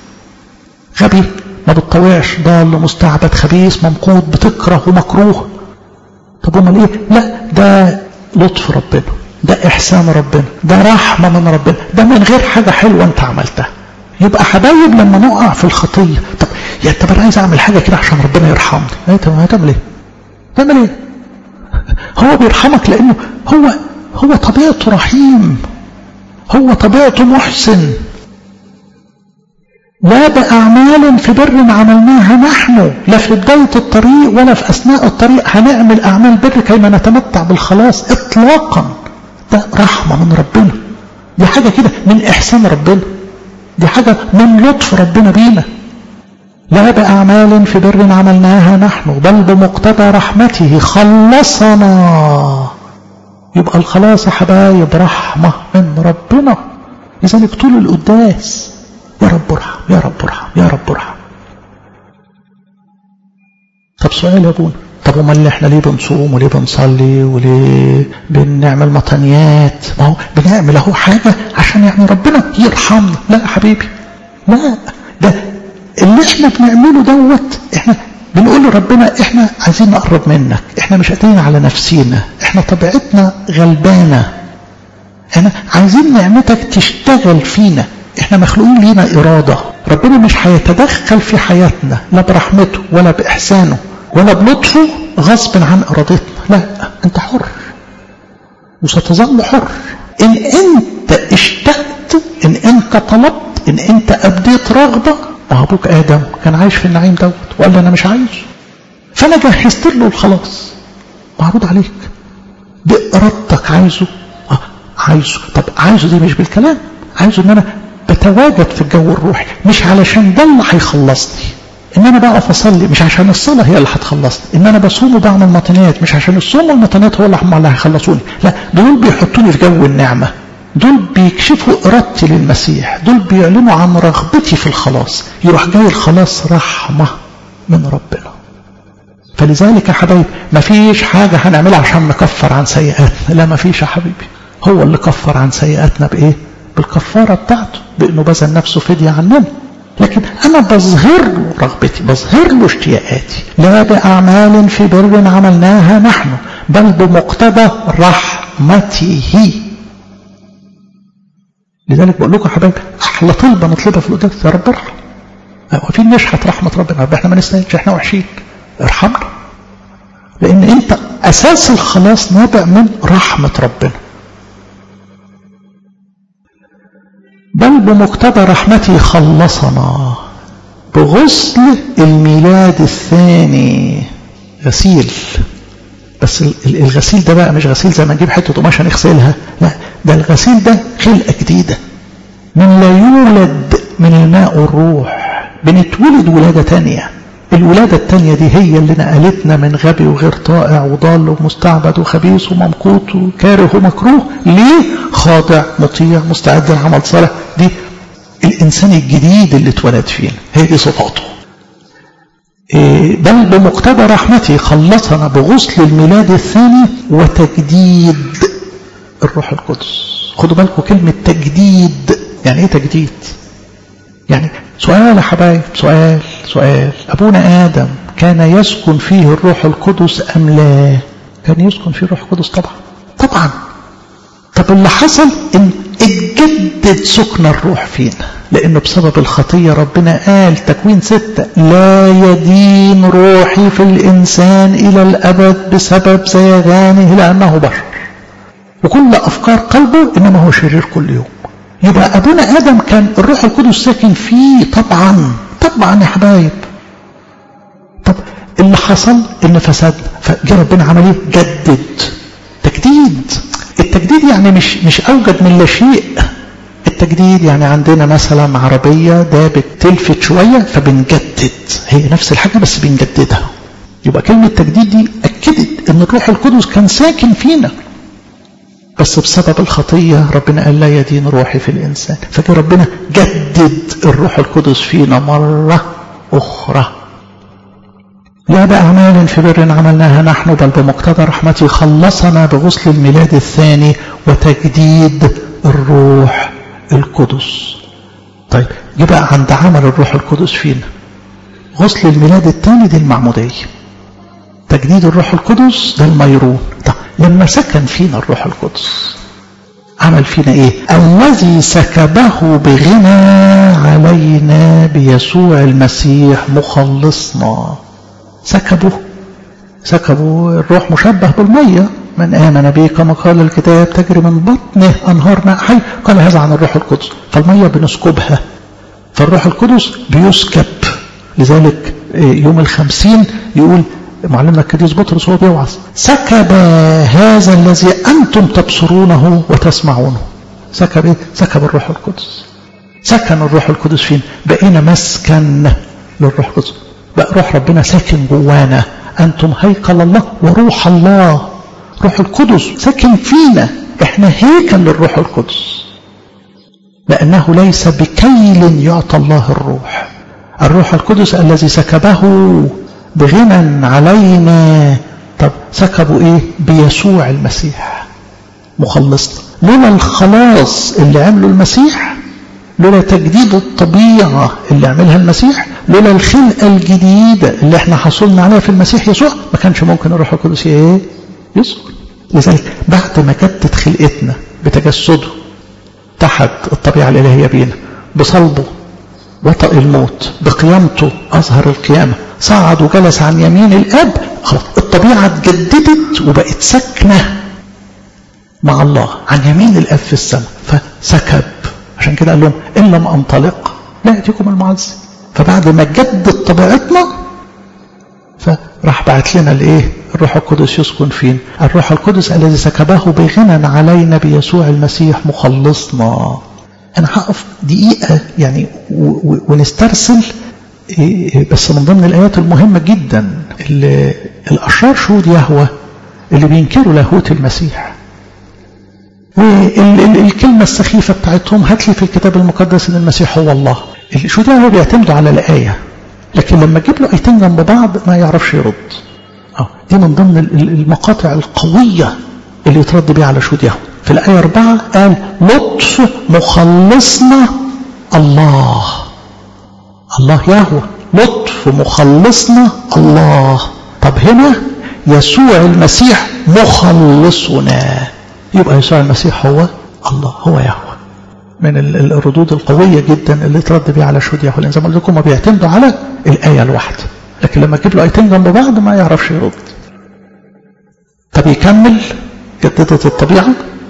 غبي ما بتطوعش ضال مستعبد خبيث ممقوت بتكره ومكروه طب امال ايه لا ده لطف ربنا ده احسان ربنا ده رحمه من ربنا ده من غير حاجه حلوه انت عملتها يبقى حبايب لما نقع في الخطيه طب يا طب انا عايز اعمل حاجه كده عشان ربنا يرحمني ايه طب هتعمل ايه تعمل ايه هو بيرحمك لانه هو هو طبيعته رحيم هو طبيعته محسن لا بأعمال في بر عملناها نحن لا في بداية الطريق ولا في أثناء الطريق هنعمل أعمال بر كيما نتمتع بالخلاص إطلاقا ده رحمة من ربنا دي حاجة كده من إحسان ربنا دي حاجة من لطف ربنا بينا لا بأعمال في بر عملناها نحن بل بمقتضى رحمته خلصنا يبقى الخلاص يا حبايب رحمة من ربنا لذلك طول القداس يا رب ارحم يا رب ارحم يا رب ارحم طب سؤال يا ابونا طب امال اللي احنا ليه بنصوم وليه بنصلي وليه بنعمل مطنيات ما هو بنعمل اهو حاجه عشان يعني ربنا يرحمنا لا يا حبيبي لا ده اللي احنا بنعمله دوت احنا بنقول لربنا احنا عايزين نقرب منك احنا مش قادرين على نفسينا احنا طبيعتنا غلبانة احنا عايزين نعمتك تشتغل فينا احنا مخلوقين لينا إرادة ربنا مش هيتدخل في حياتنا لا برحمته ولا بإحسانه ولا بلطفه غصب عن إرادتنا لا أنت حر وستظل حر إن أنت اشتقت إن أنت طلبت إن أنت أبديت رغبة وأبوك آدم كان عايش في النعيم دوت وقال لي أنا مش عايز فأنا جهزت له الخلاص معروض عليك بإرادتك عايزه آه عايزه طب عايزه دي مش بالكلام عايزه إن أنا بتواجد في الجو الروحي مش علشان ده اللي هيخلصني ان انا بقف اصلي مش عشان الصلاه هي اللي هتخلصني ان انا بصوم وبعمل مطنيات مش عشان الصوم والمطنيات هو اللي هيخلصوني لا دول بيحطوني في جو النعمه دول بيكشفوا ارادتي للمسيح دول بيعلنوا عن رغبتي في الخلاص يروح جاي الخلاص رحمه من ربنا فلذلك يا حبايب ما فيش حاجه هنعملها عشان نكفر عن سيئاتنا لا ما فيش يا حبيبي هو اللي كفر عن سيئاتنا بايه بالكفاره بتاعته بانه بذل نفسه فديه عننا لكن أنا بظهر له رغبتي بظهر له اشتياقاتي لا بأعمال في بر عملناها نحن بل بمقتضى رحمته لذلك بقول لكم يا حبايبي أحلى طلبة نطلبها في القداس يا رب ارحم وفي نشحت رحمة ربنا رب احنا ما نستاهلش احنا وحشين ارحمنا لأن أنت أساس الخلاص نابع من رحمة ربنا بل بمقتضى رحمته خلصنا بغسل الميلاد الثاني غسيل بس الغسيل ده بقى مش غسيل زي ما نجيب حته قماشه نغسلها لا ده الغسيل ده خلقه جديده من لا يولد من الماء والروح بنتولد ولاده تانية الولادة التانية دي هي اللي نقلتنا من غبي وغير طائع وضال ومستعبد وخبيث وممقوت وكاره ومكروه ليه خاضع مطيع مستعد لعمل صالح دي الإنسان الجديد اللي اتولد فينا هي دي صفاته بل بمقتضى رحمته خلصنا بغسل الميلاد الثاني وتجديد الروح القدس خدوا بالكم كلمة تجديد يعني ايه تجديد يعني سؤال يا حبايب سؤال سؤال أبونا آدم كان يسكن فيه الروح القدس أم لا كان يسكن فيه الروح القدس طبعا طبعا طب اللي حصل ان اتجدد سكن الروح فينا لانه بسبب الخطية ربنا قال تكوين ستة لا يدين روحي في الانسان الى الابد بسبب زيغانه لانه بشر وكل افكار قلبه انما هو شرير كل يوم يبقى ابونا ادم كان الروح القدس ساكن فيه طبعا طبعا يا حبايب طب اللي حصل ان فسدنا فجاء ربنا عمل ايه جدد تجديد التجديد يعني مش مش اوجد من لا شيء التجديد يعني عندنا مثلا عربية دابت تلفت شوية فبنجدد هي نفس الحاجة بس بنجددها يبقى كلمة تجديد دي أكدت أن الروح القدس كان ساكن فينا بس بسبب الخطية ربنا قال لا يدين روحي في الإنسان فكان ربنا جدد الروح القدس فينا مرة أخرى لا بأعمال في بر عملناها نحن بل بمقتضى رحمته خلصنا بغسل الميلاد الثاني وتجديد الروح القدس طيب جه بقى عند عمل الروح القدس فينا غسل الميلاد الثاني دي المعمودية تجديد الروح القدس ده الميرون طيب لما سكن فينا الروح القدس عمل فينا ايه الذي سكبه بغنى علينا بيسوع المسيح مخلصنا سكبه سكبوا الروح مشبه بالمية من آمن به كما قال الكتاب تجري من بطنه أنهار ماء حي قال هذا عن الروح القدس فالمية بنسكبها فالروح القدس بيسكب لذلك يوم الخمسين يقول معلمنا القديس بطرس هو بيوعظ سكب هذا الذي أنتم تبصرونه وتسمعونه سكب إيه؟ سكب الروح القدس سكن الروح القدس فين بقينا مسكن للروح القدس بقى روح ربنا ساكن جوانا أنتم هيكل الله وروح الله روح القدس ساكن فينا احنا هيكل للروح القدس لأنه ليس بكيل يعطى الله الروح الروح القدس الذي سكبه بغنى علينا طب سكبوا ايه بيسوع المسيح مخلصنا لولا الخلاص اللي عمله المسيح لولا تجديد الطبيعة اللي عملها المسيح لولا الخلقة الجديدة اللي احنا حصلنا عليها في المسيح يسوع ما كانش ممكن الروح القدس ايه يسكن لذلك بعد ما جدد خلقتنا بتجسده تحت الطبيعة الإلهية بينا بصلبه وطأ الموت بقيامته أظهر القيامة صعد وجلس عن يمين الأب خلاص الطبيعة اتجددت وبقت ساكنة مع الله عن يمين الأب في السماء فسكب عشان كده قال لهم إن لم أنطلق لا يأتيكم المعز فبعد ما جدد طبيعتنا فراح بعت لنا الايه الروح القدس يسكن فين الروح القدس الذي سكبه بغنى علينا بيسوع المسيح مخلصنا انا هقف دقيقة يعني ونسترسل بس من ضمن الايات المهمة جدا اللي الاشرار شهود يهوى اللي بينكروا لاهوت المسيح والكلمة السخيفة بتاعتهم هات لي في الكتاب المقدس ان المسيح هو الله الشهود يهوى بيعتمدوا على الآية لكن لما تجيب له ايتين جنب بعض ما يعرفش يرد اه دي من ضمن المقاطع القوية اللي يترد بيها على شهود يهوى في الآية أربعة قال لطف مخلصنا الله الله يهوى لطف مخلصنا الله طب هنا يسوع المسيح مخلصنا يبقى يسوع المسيح هو الله هو يهوى من الردود القوية جدا اللي ترد بيها على شهود يهوى لأن زي ما قلت لكم ما بيعتمدوا على الآية الواحدة لكن لما تجيب له آيتين جنب بعض ما يعرفش يرد طب يكمل جددت الطبيعة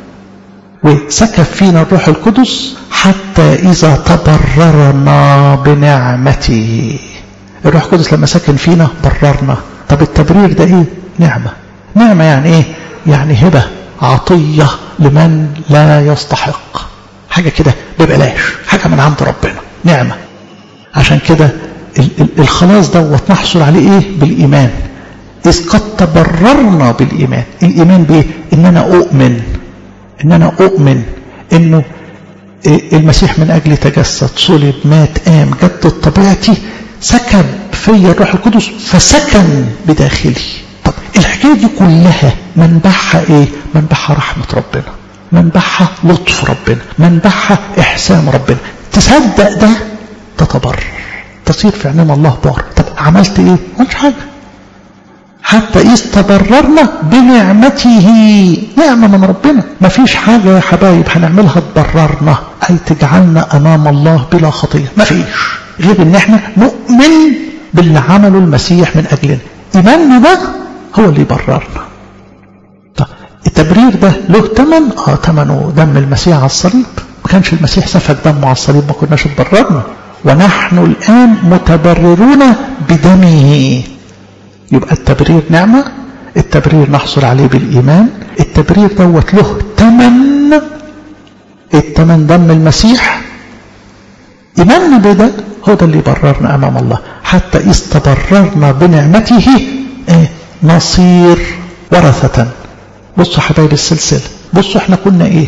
وسكب فينا الروح القدس حتى إذا تبررنا بنعمته الروح القدس لما سكن فينا بررنا طب التبرير ده ايه نعمة نعمة يعني ايه يعني هبة عطية لمن لا يستحق حاجة كده ببلاش حاجة من عند ربنا نعمة عشان كده الخلاص دوت نحصل عليه ايه بالايمان اذ قد تبررنا بالايمان الايمان بايه ان انا اؤمن ان انا اؤمن انه المسيح من اجل تجسد صلب مات قام جدد طبيعتي سكب فيا الروح القدس فسكن بداخلي طب الحكايه دي كلها منبعها ايه منبعها رحمه ربنا منبعها لطف ربنا منبعها احسان ربنا تصدق ده تتبرر تصير في عينين الله بار طب عملت ايه ما حاجه حتى إذ تبررنا بنعمته نعمة من ربنا ما فيش حاجة يا حبايب هنعملها تبررنا أي تجعلنا أمام الله بلا خطية ما فيش غير ان احنا نؤمن باللي عمله المسيح من أجلنا إيماننا ده هو اللي يبررنا طب التبرير ده له ثمن اه ثمنه دم المسيح على الصليب ما كانش المسيح سفك دمه على الصليب ما كناش اتبررنا ونحن الآن متبررون بدمه يبقى التبرير نعمة التبرير نحصل عليه بالإيمان التبرير دوت له تمن التمن دم المسيح إيماننا بده هو ده اللي يبررنا أمام الله حتى إذ تبررنا بنعمته إيه؟ نصير ورثة بصوا حبايب السلسلة بصوا احنا كنا ايه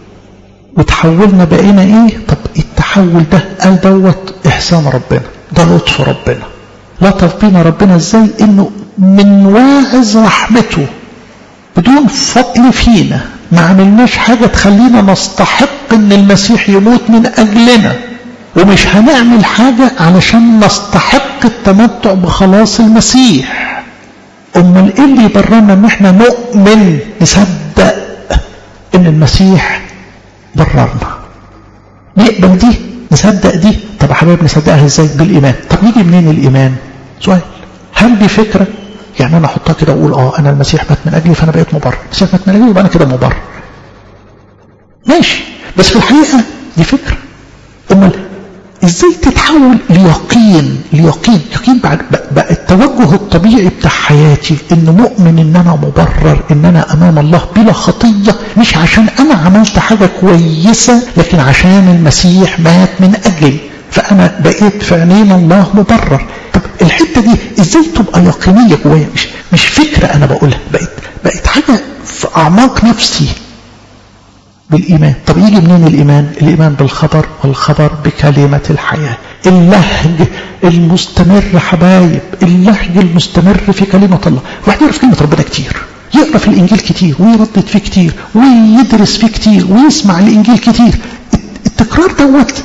وتحولنا بقينا ايه طب التحول ده قال دوت احسان ربنا ده لطف ربنا لطف بينا ربنا ازاي انه من واعظ رحمته بدون فضل فينا ما عملناش حاجة تخلينا نستحق ان المسيح يموت من اجلنا ومش هنعمل حاجة علشان نستحق التمتع بخلاص المسيح امال ايه اللي يبررنا ان احنا نؤمن نصدق ان المسيح بررنا نقبل دي نصدق دي طب يا حبايب نصدقها ازاي بالايمان طب يجي منين الايمان سؤال هل دي فكره يعني انا احطها كده واقول اه انا المسيح مات من اجلي فانا بقيت مبرر المسيح مات من اجلي يبقى انا كده مبرر ماشي بس في الحقيقه دي فكره امال ازاي تتحول ليقين ليقين يقين بعد بقى التوجه الطبيعي بتاع حياتي ان مؤمن ان انا مبرر ان انا امام الله بلا خطيه مش عشان انا عملت حاجه كويسه لكن عشان المسيح مات من اجلي فانا بقيت في عينين الله مبرر طب الحته دي ازاي تبقى يقينيه جوايا مش مش فكره انا بقولها بقت بقت حاجه في اعماق نفسي بالإيمان طب يجي منين الإيمان الإيمان بالخبر والخبر بكلمة الحياة اللهج المستمر حبايب اللهج المستمر في كلمة الله واحد يعرف كلمة ربنا كتير يقرأ في الإنجيل كتير ويردد فيه كتير ويدرس فيه كتير ويسمع الإنجيل كتير التكرار دوت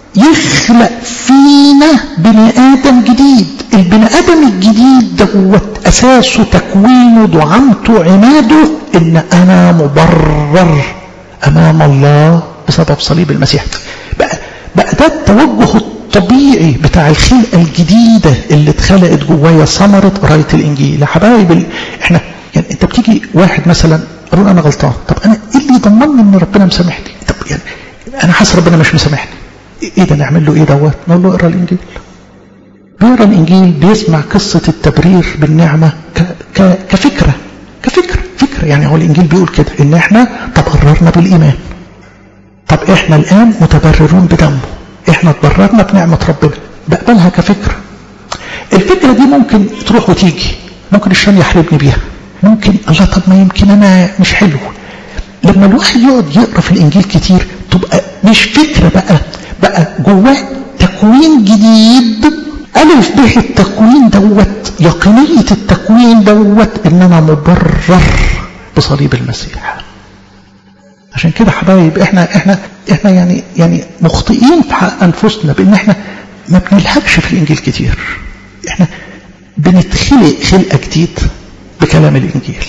يخلق فينا بني ادم جديد البني ادم الجديد دوت اساسه تكوينه دعامته عماده ان انا مبرر امام الله بسبب صليب المسيح بقى, بقى ده التوجه الطبيعي بتاع الخلقه الجديده اللي اتخلقت جوايا ثمره قرايه الانجيل يا حبايب احنا يعني انت بتيجي واحد مثلا اقول انا غلطان طب انا ايه اللي يضمنني ان ربنا مسامحني طب يعني انا حاسس ربنا مش مسامحني ايه ده نعمل له ايه دوت نقول له اقرا الانجيل بيقرا الانجيل بيسمع قصه التبرير بالنعمه ك... ك... كفكره كفكره فكره يعني هو الانجيل بيقول كده ان احنا تبررنا بالايمان طب احنا الان متبررون بدمه احنا تبررنا بنعمه ربنا بقبلها كفكره الفكره دي ممكن تروح وتيجي ممكن الشيطان يحاربني بيها ممكن الله طب ما يمكن انا مش حلو لما الواحد يقعد يقرا في الانجيل كتير تبقى مش فكره بقى بقى جواه تكوين جديد ألف به التكوين دوت يقينية التكوين دوت إن أنا مبرر بصليب المسيح عشان كده حبايب احنا احنا احنا يعني يعني مخطئين في حق انفسنا بان احنا ما بنلحقش في الانجيل كتير احنا بنتخلق خلقه جديد بكلام الانجيل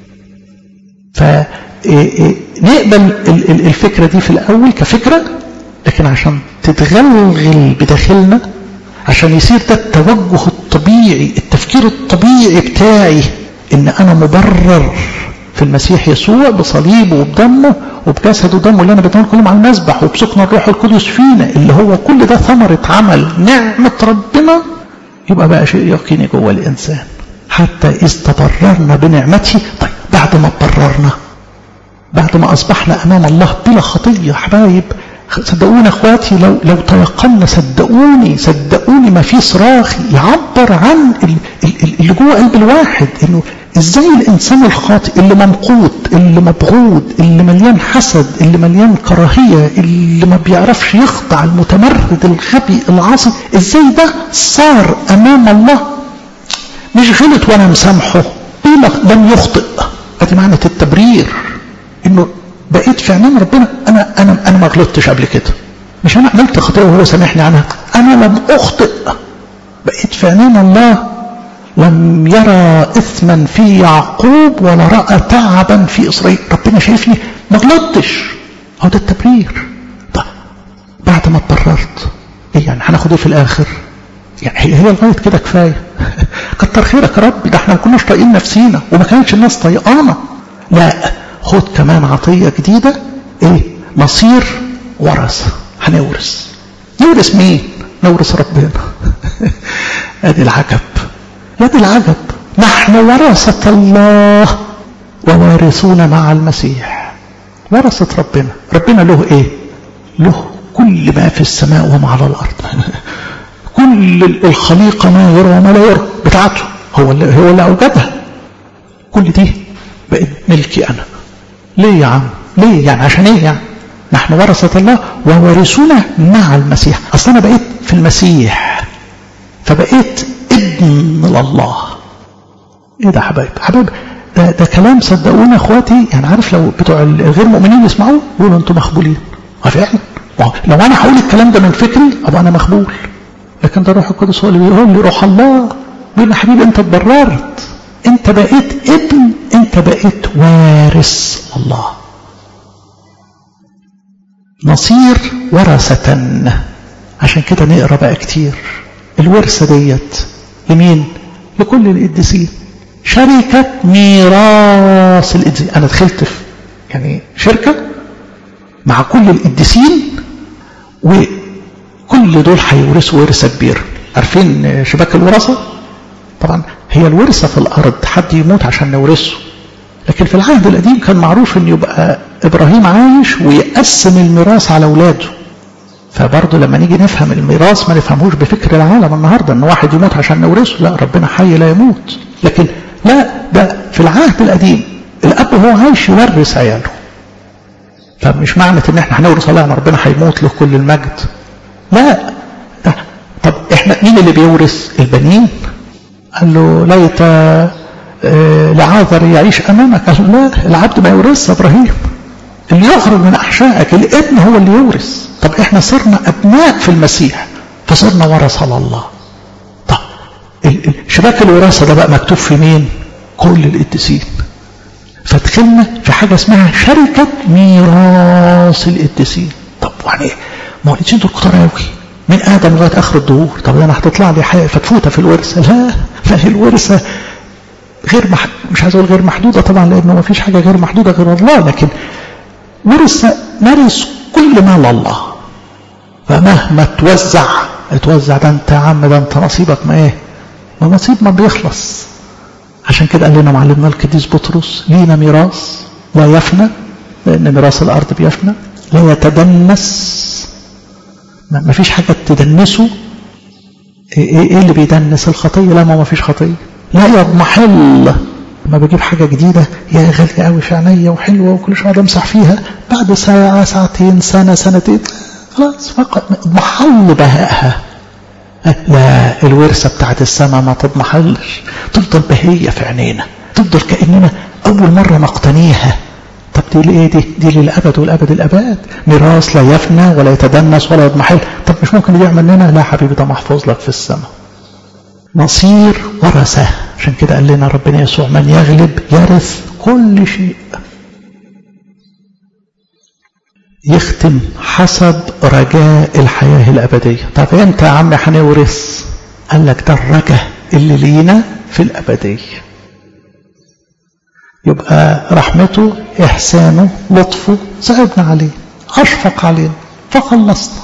فنقبل الفكره دي في الاول كفكره لكن عشان تتغلغل بداخلنا عشان يصير ده التوجه الطبيعي التفكير الطبيعي بتاعي ان انا مبرر في المسيح يسوع بصليبه وبدمه وبجسده ودمه اللي انا بديه كلهم على المذبح وبسكن الروح القدس فينا اللي هو كل ده ثمرة عمل نعمة ربنا يبقى بقى شيء يقيني جوه الانسان حتى اذ تبررنا بنعمته طيب بعد ما تبررنا بعد ما اصبحنا امام الله بلا خطيه حبايب صدقوني اخواتي لو لو تيقنا صدقوني صدقوني ما في صراخ يعبر عن اللي جوه قلب الواحد انه ازاي الانسان الخاطئ اللي ممقوت اللي مبغوض اللي مليان حسد اللي مليان كراهيه اللي ما بيعرفش يخضع المتمرد الغبي العاصي ازاي ده صار امام الله مش غلط وانا مسامحه لم يخطئ ادي معنى التبرير انه بقيت في عينين ربنا انا انا انا ما غلطتش قبل كده مش انا عملت خطيه وهو سامحني عنها انا لم اخطئ بقيت في عينين الله لم يرى اثما في يعقوب ولا راى تعبا في اسرائيل ربنا شايفني ما غلطتش هو ده التبرير طب بعد ما اتبررت ايه يعني هناخد ايه في الاخر يعني هي هي لغايه كده كفايه كتر خيرك يا رب ده احنا ما كناش طايقين نفسينا وما كانتش الناس طايقانا لا خد كمان عطيه جديده ايه مصير ورثه هنورث نورث مين نورث ربنا ادي العجب ادي العجب نحن ورثه الله ووارثون مع المسيح ورثه ربنا ربنا له ايه له كل ما في السماء وما على الارض كل الخليقه ما يرى وما لا يرى بتاعته هو اللي هو اللي اوجدها كل دي بقت ملكي انا ليه يا عم ليه يعني عشان ايه يعني نحن ورثة الله وورثونا مع المسيح اصل انا بقيت في المسيح فبقيت ابن لله ايه ده حبايب حبايب ده, ده كلام صدقوني اخواتي يعني عارف لو بتوع الغير مؤمنين يسمعوه يقولوا انتم مخبولين فعلا لو انا هقول الكلام ده من فكري ابقى انا مخبول لكن ده الروح القدس هو اللي بيقول لي روح الله بيقول يا حبيبي انت اتبررت انت بقيت ابن انت بقيت وارث الله نصير ورثة عشان كده نقرا بقى كتير الورثة ديت لمين؟ لكل القديسين شركة ميراث القديسين أنا دخلت في يعني شركة مع كل القديسين وكل دول هيورثوا ورثة كبيرة عارفين شباك الوراثة؟ طبعا هي الورثة في الأرض حد يموت عشان نورثه لكن في العهد القديم كان معروف أن يبقى إبراهيم عايش ويقسم الميراث على أولاده فبرضه لما نيجي نفهم الميراث ما نفهموش بفكر العالم النهارده ان واحد يموت عشان نورثه لا ربنا حي لا يموت لكن لا ده في العهد القديم الاب هو عايش يورث عياله فمش معنى ان احنا هنورث الله ان ربنا هيموت له كل المجد لا ده طب احنا مين اللي بيورث البنين قال له ليت آه لعاذر يعيش امامك قال لا العبد ما يورث ابراهيم اللي يخرج من احشائك الابن هو اللي يورث طب احنا صرنا ابناء في المسيح فصرنا ورثه لله طب شباك الوراثه ده بقى مكتوب في مين كل القديسين فدخلنا في حاجه اسمها شركه ميراث القديسين طب يعني ما هو القديسين دول كتار قوي من ادم لغايه اخر الدهور طب انا هتطلع لي حاجه فتفوته في الورثه لا ما هي الورثه غير مح... مش عايز اقول غير محدوده طبعا لانه ما فيش حاجه غير محدوده غير الله لكن ورث نرث كل مال الله فمهما توزع اتوزع ده انت يا عم ده انت نصيبك ما ايه ما نصيب ما بيخلص عشان كده قال لنا معلمنا القديس بطرس لينا ميراث لا يفنى لان ميراث الارض بيفنى لا يتدنس ما فيش حاجه تدنسه ايه, إيه اللي بيدنس الخطيه لا ما ما فيش خطيه لا يضمحل لما بجيب حاجه جديده يا غاليه قوي في عينيا وحلوه وكل شويه امسح فيها بعد ساعه ساعتين سنه سنتين خلاص فقط اضمحل بهائها لا الورثه بتاعت السماء ما تضمحلش تفضل بهيه في عينينا تفضل كاننا اول مره نقتنيها طب دي لايه دي؟ دي للابد والابد الاباد ميراث لا يفنى ولا يتدنس ولا يضمحل طب مش ممكن يضيع مننا لا حبيبي ده محفوظ لك في السماء نصير ورثه عشان كده قال لنا ربنا يسوع من يغلب يرث كل شيء يختم حسب رجاء الحياة الأبدية طب امتى يا عم هنورث قال لك ده الرجاء اللي لينا في الأبدية يبقى رحمته إحسانه لطفه صعبنا عليه أشفق علينا فخلصنا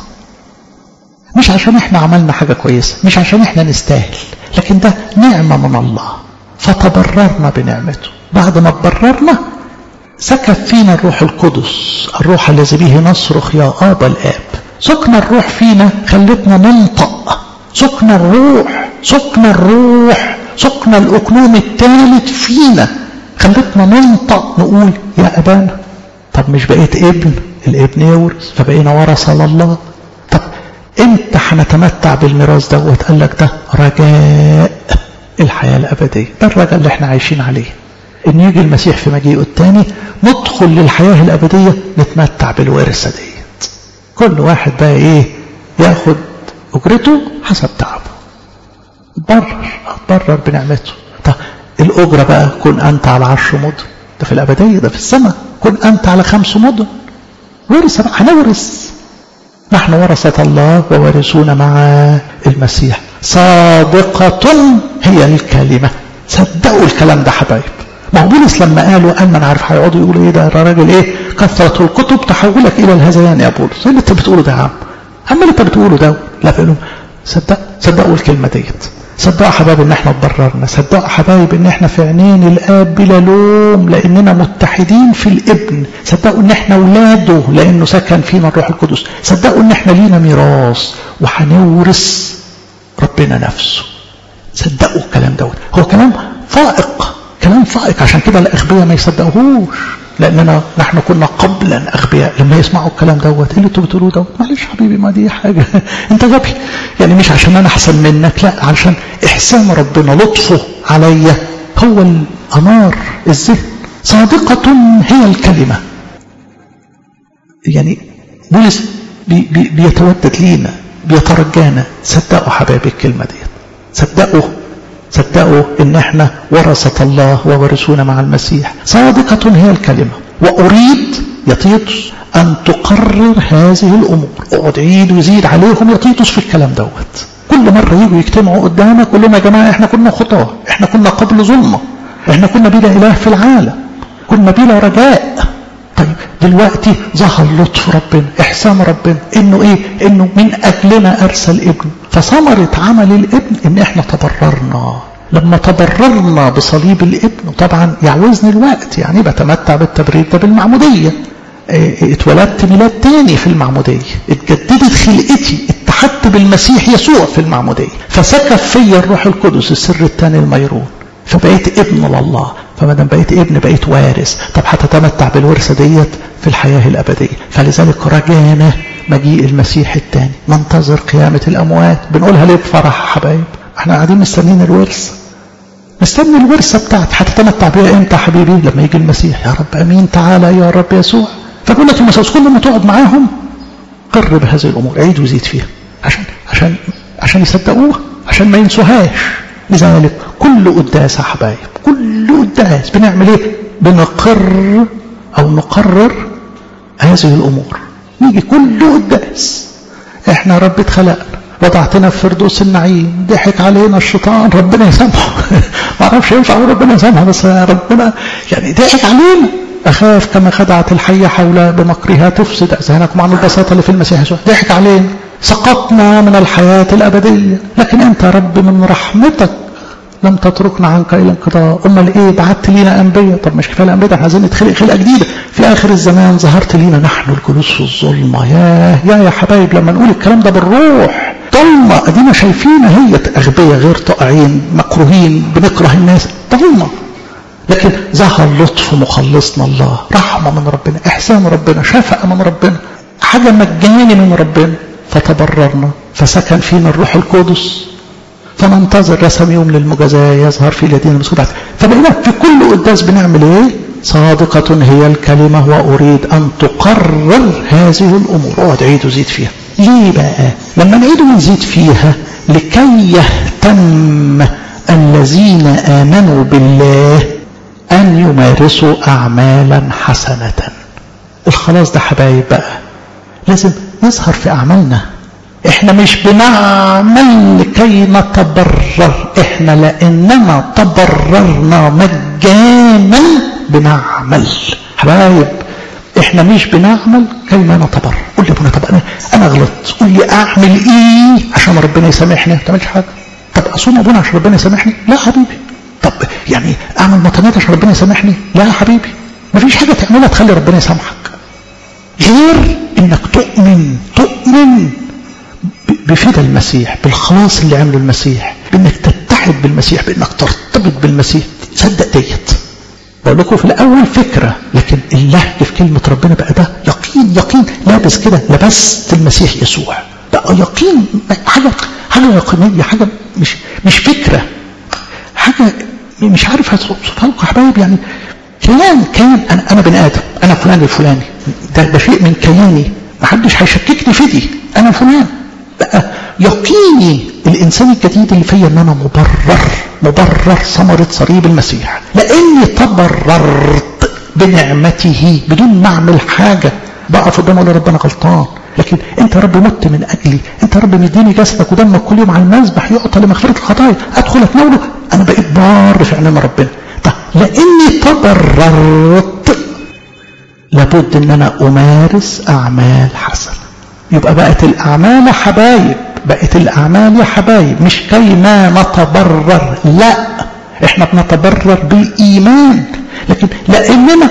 مش عشان احنا عملنا حاجة كويسة مش عشان احنا نستاهل لكن ده نعمة من الله فتبررنا بنعمته بعد ما تبررنا سكب فينا الروح القدس الروح الذي به نصرخ يا آبا الآب سكن الروح فينا خلتنا ننطق سكن الروح سكن الروح سكن الأكنوم الثالث فينا خلتنا ننطق نقول يا أبانا طب مش بقيت ابن الابن يورث فبقينا ورثة لله طب امتى هنتمتع بالميراث دوت قال لك ده رجاء الحياة الأبدية ده الرجاء اللي احنا عايشين عليه ان يجي المسيح في مجيئه الثاني ندخل للحياة الأبدية نتمتع بالورثة ديت كل واحد بقى ايه ياخد أجرته حسب تعبه اتبرر اتبرر بنعمته طب الأجرة بقى كن أنت على عشر مدن ده في الأبدية ده في السماء كن أنت على خمس مدن ورثة بقى هنورث نحن ورثة الله وورثون مع المسيح صادقة هي الكلمة صدقوا الكلام ده حبايب ما هو بولس لما قالوا قال ما انا عارف هيقعدوا يقولوا ايه ده الراجل ايه كثرة الكتب تحولك الى الهذيان يا بولس ايه اللي انت بتقوله ده يا عم عم اللي انت بتقوله ده لا بيقولوا صدق صدقوا الكلمة ديت صدقوا حبايب ان احنا اتضررنا صدقوا حبايب ان احنا في عينين الاب بلا لوم لاننا متحدين في الابن صدقوا ان احنا اولاده لانه سكن فينا الروح القدس صدقوا ان احنا لينا ميراث وهنورث ربنا نفسه صدقوا الكلام دوت هو كلام فائق كلام فائق عشان كده الاغبياء ما يصدقوهوش لاننا نحن كنا قبلا اغبياء لما يسمعوا الكلام دوت ايه اللي انتوا بتقولوه دوت معلش حبيبي ما دي حاجه انت غبي يعني مش عشان انا احسن منك لا عشان احسان ربنا لطفه عليا هو الانار الذهن صادقه هي الكلمه يعني بولس بي بي بيتودد لينا بيترجانا صدقوا حبايبي الكلمه ديت صدقوا صدقوا ان احنا ورثة الله وورثونا مع المسيح صادقة هي الكلمة واريد يا تيتوس ان تقرر هذه الامور اقعد عيد وزيد عليهم يا تيتوس في الكلام دوت كل مرة يجوا يجتمعوا قدامك قول لهم يا جماعة احنا كنا خطاة احنا كنا قبل ظلمة احنا كنا بلا اله في العالم كنا بلا رجاء طيب دلوقتي ظهر لطف ربنا احسان ربنا انه ايه انه من اجلنا ارسل ابنه فثمرة عمل الابن ان احنا تبررنا لما تبررنا بصليب الابن طبعا يعوزني الوقت يعني بتمتع بالتبرير ده بالمعمودية اه اتولدت ميلاد تاني في المعمودية اتجددت خلقتي اتحدت بالمسيح يسوع في المعمودية فسكب فيا الروح القدس السر الثاني الميرون فبقيت ابن لله فما دام بقيت ابن بقيت وارث طب هتتمتع بالورثه ديت في الحياه الابديه فلذلك رجانا مجيء المسيح الثاني ننتظر قيامه الاموات بنقولها ليه بفرح يا حبايب احنا قاعدين مستنيين الورثه مستني الورثه بتاعتي هتتمتع بيها امتى يا حبيبي لما يجي المسيح يا رب امين تعالى يا رب يسوع فبقول لك المساوس كل ما تقعد معاهم قر بهذه الامور عيد وزيد فيها عشان عشان عشان يصدقوها عشان ما ينسوهاش لذلك كل قداس يا حبايب كل قداس بنعمل ايه بنقر او نقرر هذه الامور نيجي كل قداس احنا رب اتخلقنا وضعتنا في فردوس النعيم ضحك علينا الشيطان ربنا يسامحه ما اعرفش ينفع ربنا يسامحه بس ربنا يعني ضحك علينا أخاف كما خدعت الحية حول بمكرها تفسد أذهانكم عن البساطة اللي في المسيح يسوع ضحك علينا سقطنا من الحياة الأبدية لكن أنت رب من رحمتك لم تتركنا عنك إلى انقضاء أمال إيه بعت لينا أنبياء طب مش كفاية الأنبياء احنا عايزين نتخلق خلقة جديدة في آخر الزمان ظهرت لينا نحن الجلوس في الظلمة يا يا يا حبايب لما نقول الكلام ده بالروح ضلمة أدينا شايفين هي أغبياء غير طائعين مكروهين بنكره الناس ضلمة لكن ظهر لطف مخلصنا الله رحمة من ربنا إحسان ربنا شفقة من ربنا حاجة مجاني من ربنا فتبررنا فسكن فينا الروح القدس فننتظر رسم يوم للمجازاة يظهر في اليدين المسكوبات فبقينا في كل قداس بنعمل ايه صادقة هي الكلمة وأريد أن تقرر هذه الأمور اقعد عيد وزيد فيها ليه بقى لما نعيد ونزيد فيها لكي يهتم الذين آمنوا بالله أن يمارسوا أعمالا حسنة الخلاص ده حبايب بقى لازم نظهر في أعمالنا احنا مش بنعمل لكي نتبرر احنا لاننا تبررنا مجانا بنعمل حبايب احنا مش بنعمل كي ما نتبرر قول لي ابونا طب انا انا غلطت قول لي اعمل ايه عشان ربنا يسامحني ما تعملش حاجه طب اصوم ابونا عشان ربنا يسامحني لا حبيبي طب يعني اعمل مطنات عشان ربنا يسامحني لا يا حبيبي مفيش حاجه تعملها تخلي ربنا يسامحك غير انك تؤمن تؤمن بفدى المسيح بالخلاص اللي عمله المسيح بانك تتحد بالمسيح بانك ترتبط بالمسيح تصدق ديت بقول لكم في الاول فكره لكن اللهج في كلمه ربنا بقى ده يقين يقين لابس كده لبست المسيح يسوع بقى يقين حاجه حاجه يقينيه حاجه مش مش فكره حاجه مش عارف هتوصفها لكم يا حبايب يعني كيان كيان انا انا بني ادم انا فلان الفلاني ده ده شيء من كياني محدش هيشككني في دي انا فلان بقى يقيني الإنسان الجديد اللي فيا أن أنا مبرر مبرر ثمرة صليب المسيح لأني تبررت بنعمته بدون ما أعمل حاجة بقف قدام أقول ربنا غلطان لكن أنت يا رب مت من أجلي أنت يا رب مديني جسدك ودمك كل يوم على المذبح يعطى لمغفرة الخطايا أدخل أتناوله أنا بقيت بار في نعمة ربنا طب لأني تبررت لابد أن أنا أمارس أعمال حسنة يبقى بقت الأعمال يا حبايب بقت الأعمال يا حبايب مش كي ما نتبرر لا احنا بنتبرر بالإيمان لكن لأننا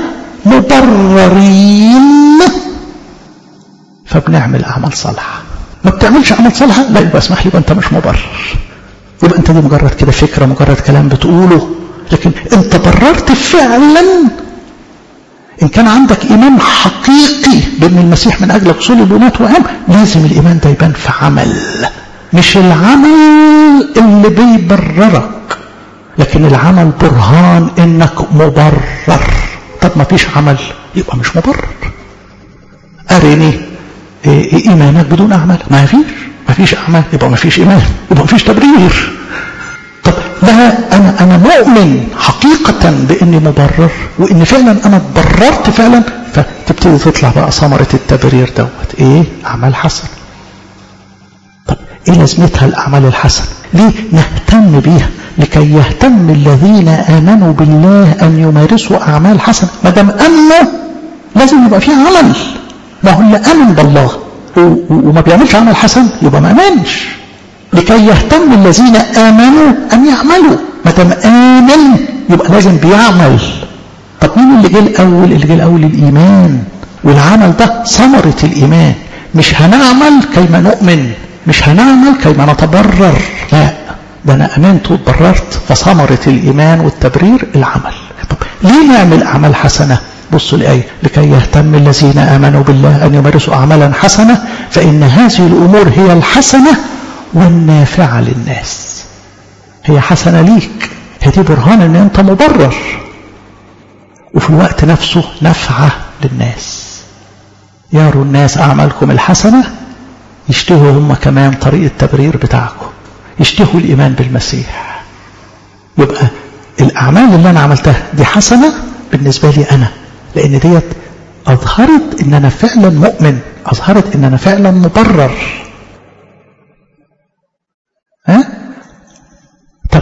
مبررين فبنعمل أعمال صالحة ما بتعملش أعمال صالحة لا يبقى اسمح لي يبقى أنت مش مبرر يبقى أنت دي مجرد كده فكرة مجرد كلام بتقوله لكن أنت بررت فعلا إن كان عندك إيمان حقيقي بأن المسيح من أجلك صلب ومات وقام لازم الإيمان ده يبان في عمل مش العمل اللي بيبررك لكن العمل برهان إنك مبرر طب ما فيش عمل يبقى مش مبرر أرني إيه إيمانك بدون أعمال ما فيش ما فيش أعمال يبقى ما فيش إيمان يبقى ما فيش تبرير طب ده أنا أنا مؤمن حقيقة بإني مبرر وإن فعلا أنا اتبررت فعلا فتبتدي تطلع بقى ثمرة التبرير دوت إيه؟ أعمال حسنة. طب إيه لازمتها الأعمال الحسنة؟ ليه نهتم بيها؟ لكي يهتم الذين آمنوا بالله أن يمارسوا أعمال حسنة، ما دام آمنوا لازم يبقى فيه عمل. ما هو اللي آمن بالله وما بيعملش عمل حسن يبقى ما آمنش. لكي يهتم الذين آمنوا أن يعملوا ما دام آمن يبقى لازم بيعمل طب مين اللي جه الأول اللي جه الأول الإيمان والعمل ده ثمرة الإيمان مش هنعمل كيما نؤمن مش هنعمل كيما نتبرر لا ده أنا أمنت واتبررت فثمرة الإيمان والتبرير العمل طب ليه نعمل أعمال حسنة بصوا الآية لكي يهتم الذين آمنوا بالله أن يمارسوا أعمالا حسنة فإن هذه الأمور هي الحسنة والنافعة للناس هي حسنة ليك هي دي برهان ان انت مبرر وفي الوقت نفسه نفعة للناس يروا الناس أعمالكم الحسنة يشتهوا هم كمان طريق التبرير بتاعكم يشتهوا الإيمان بالمسيح يبقى الأعمال اللي أنا عملتها دي حسنة بالنسبة لي أنا لأن ديت أظهرت إن أنا فعلا مؤمن أظهرت إن أنا فعلا مبرر ها؟ طب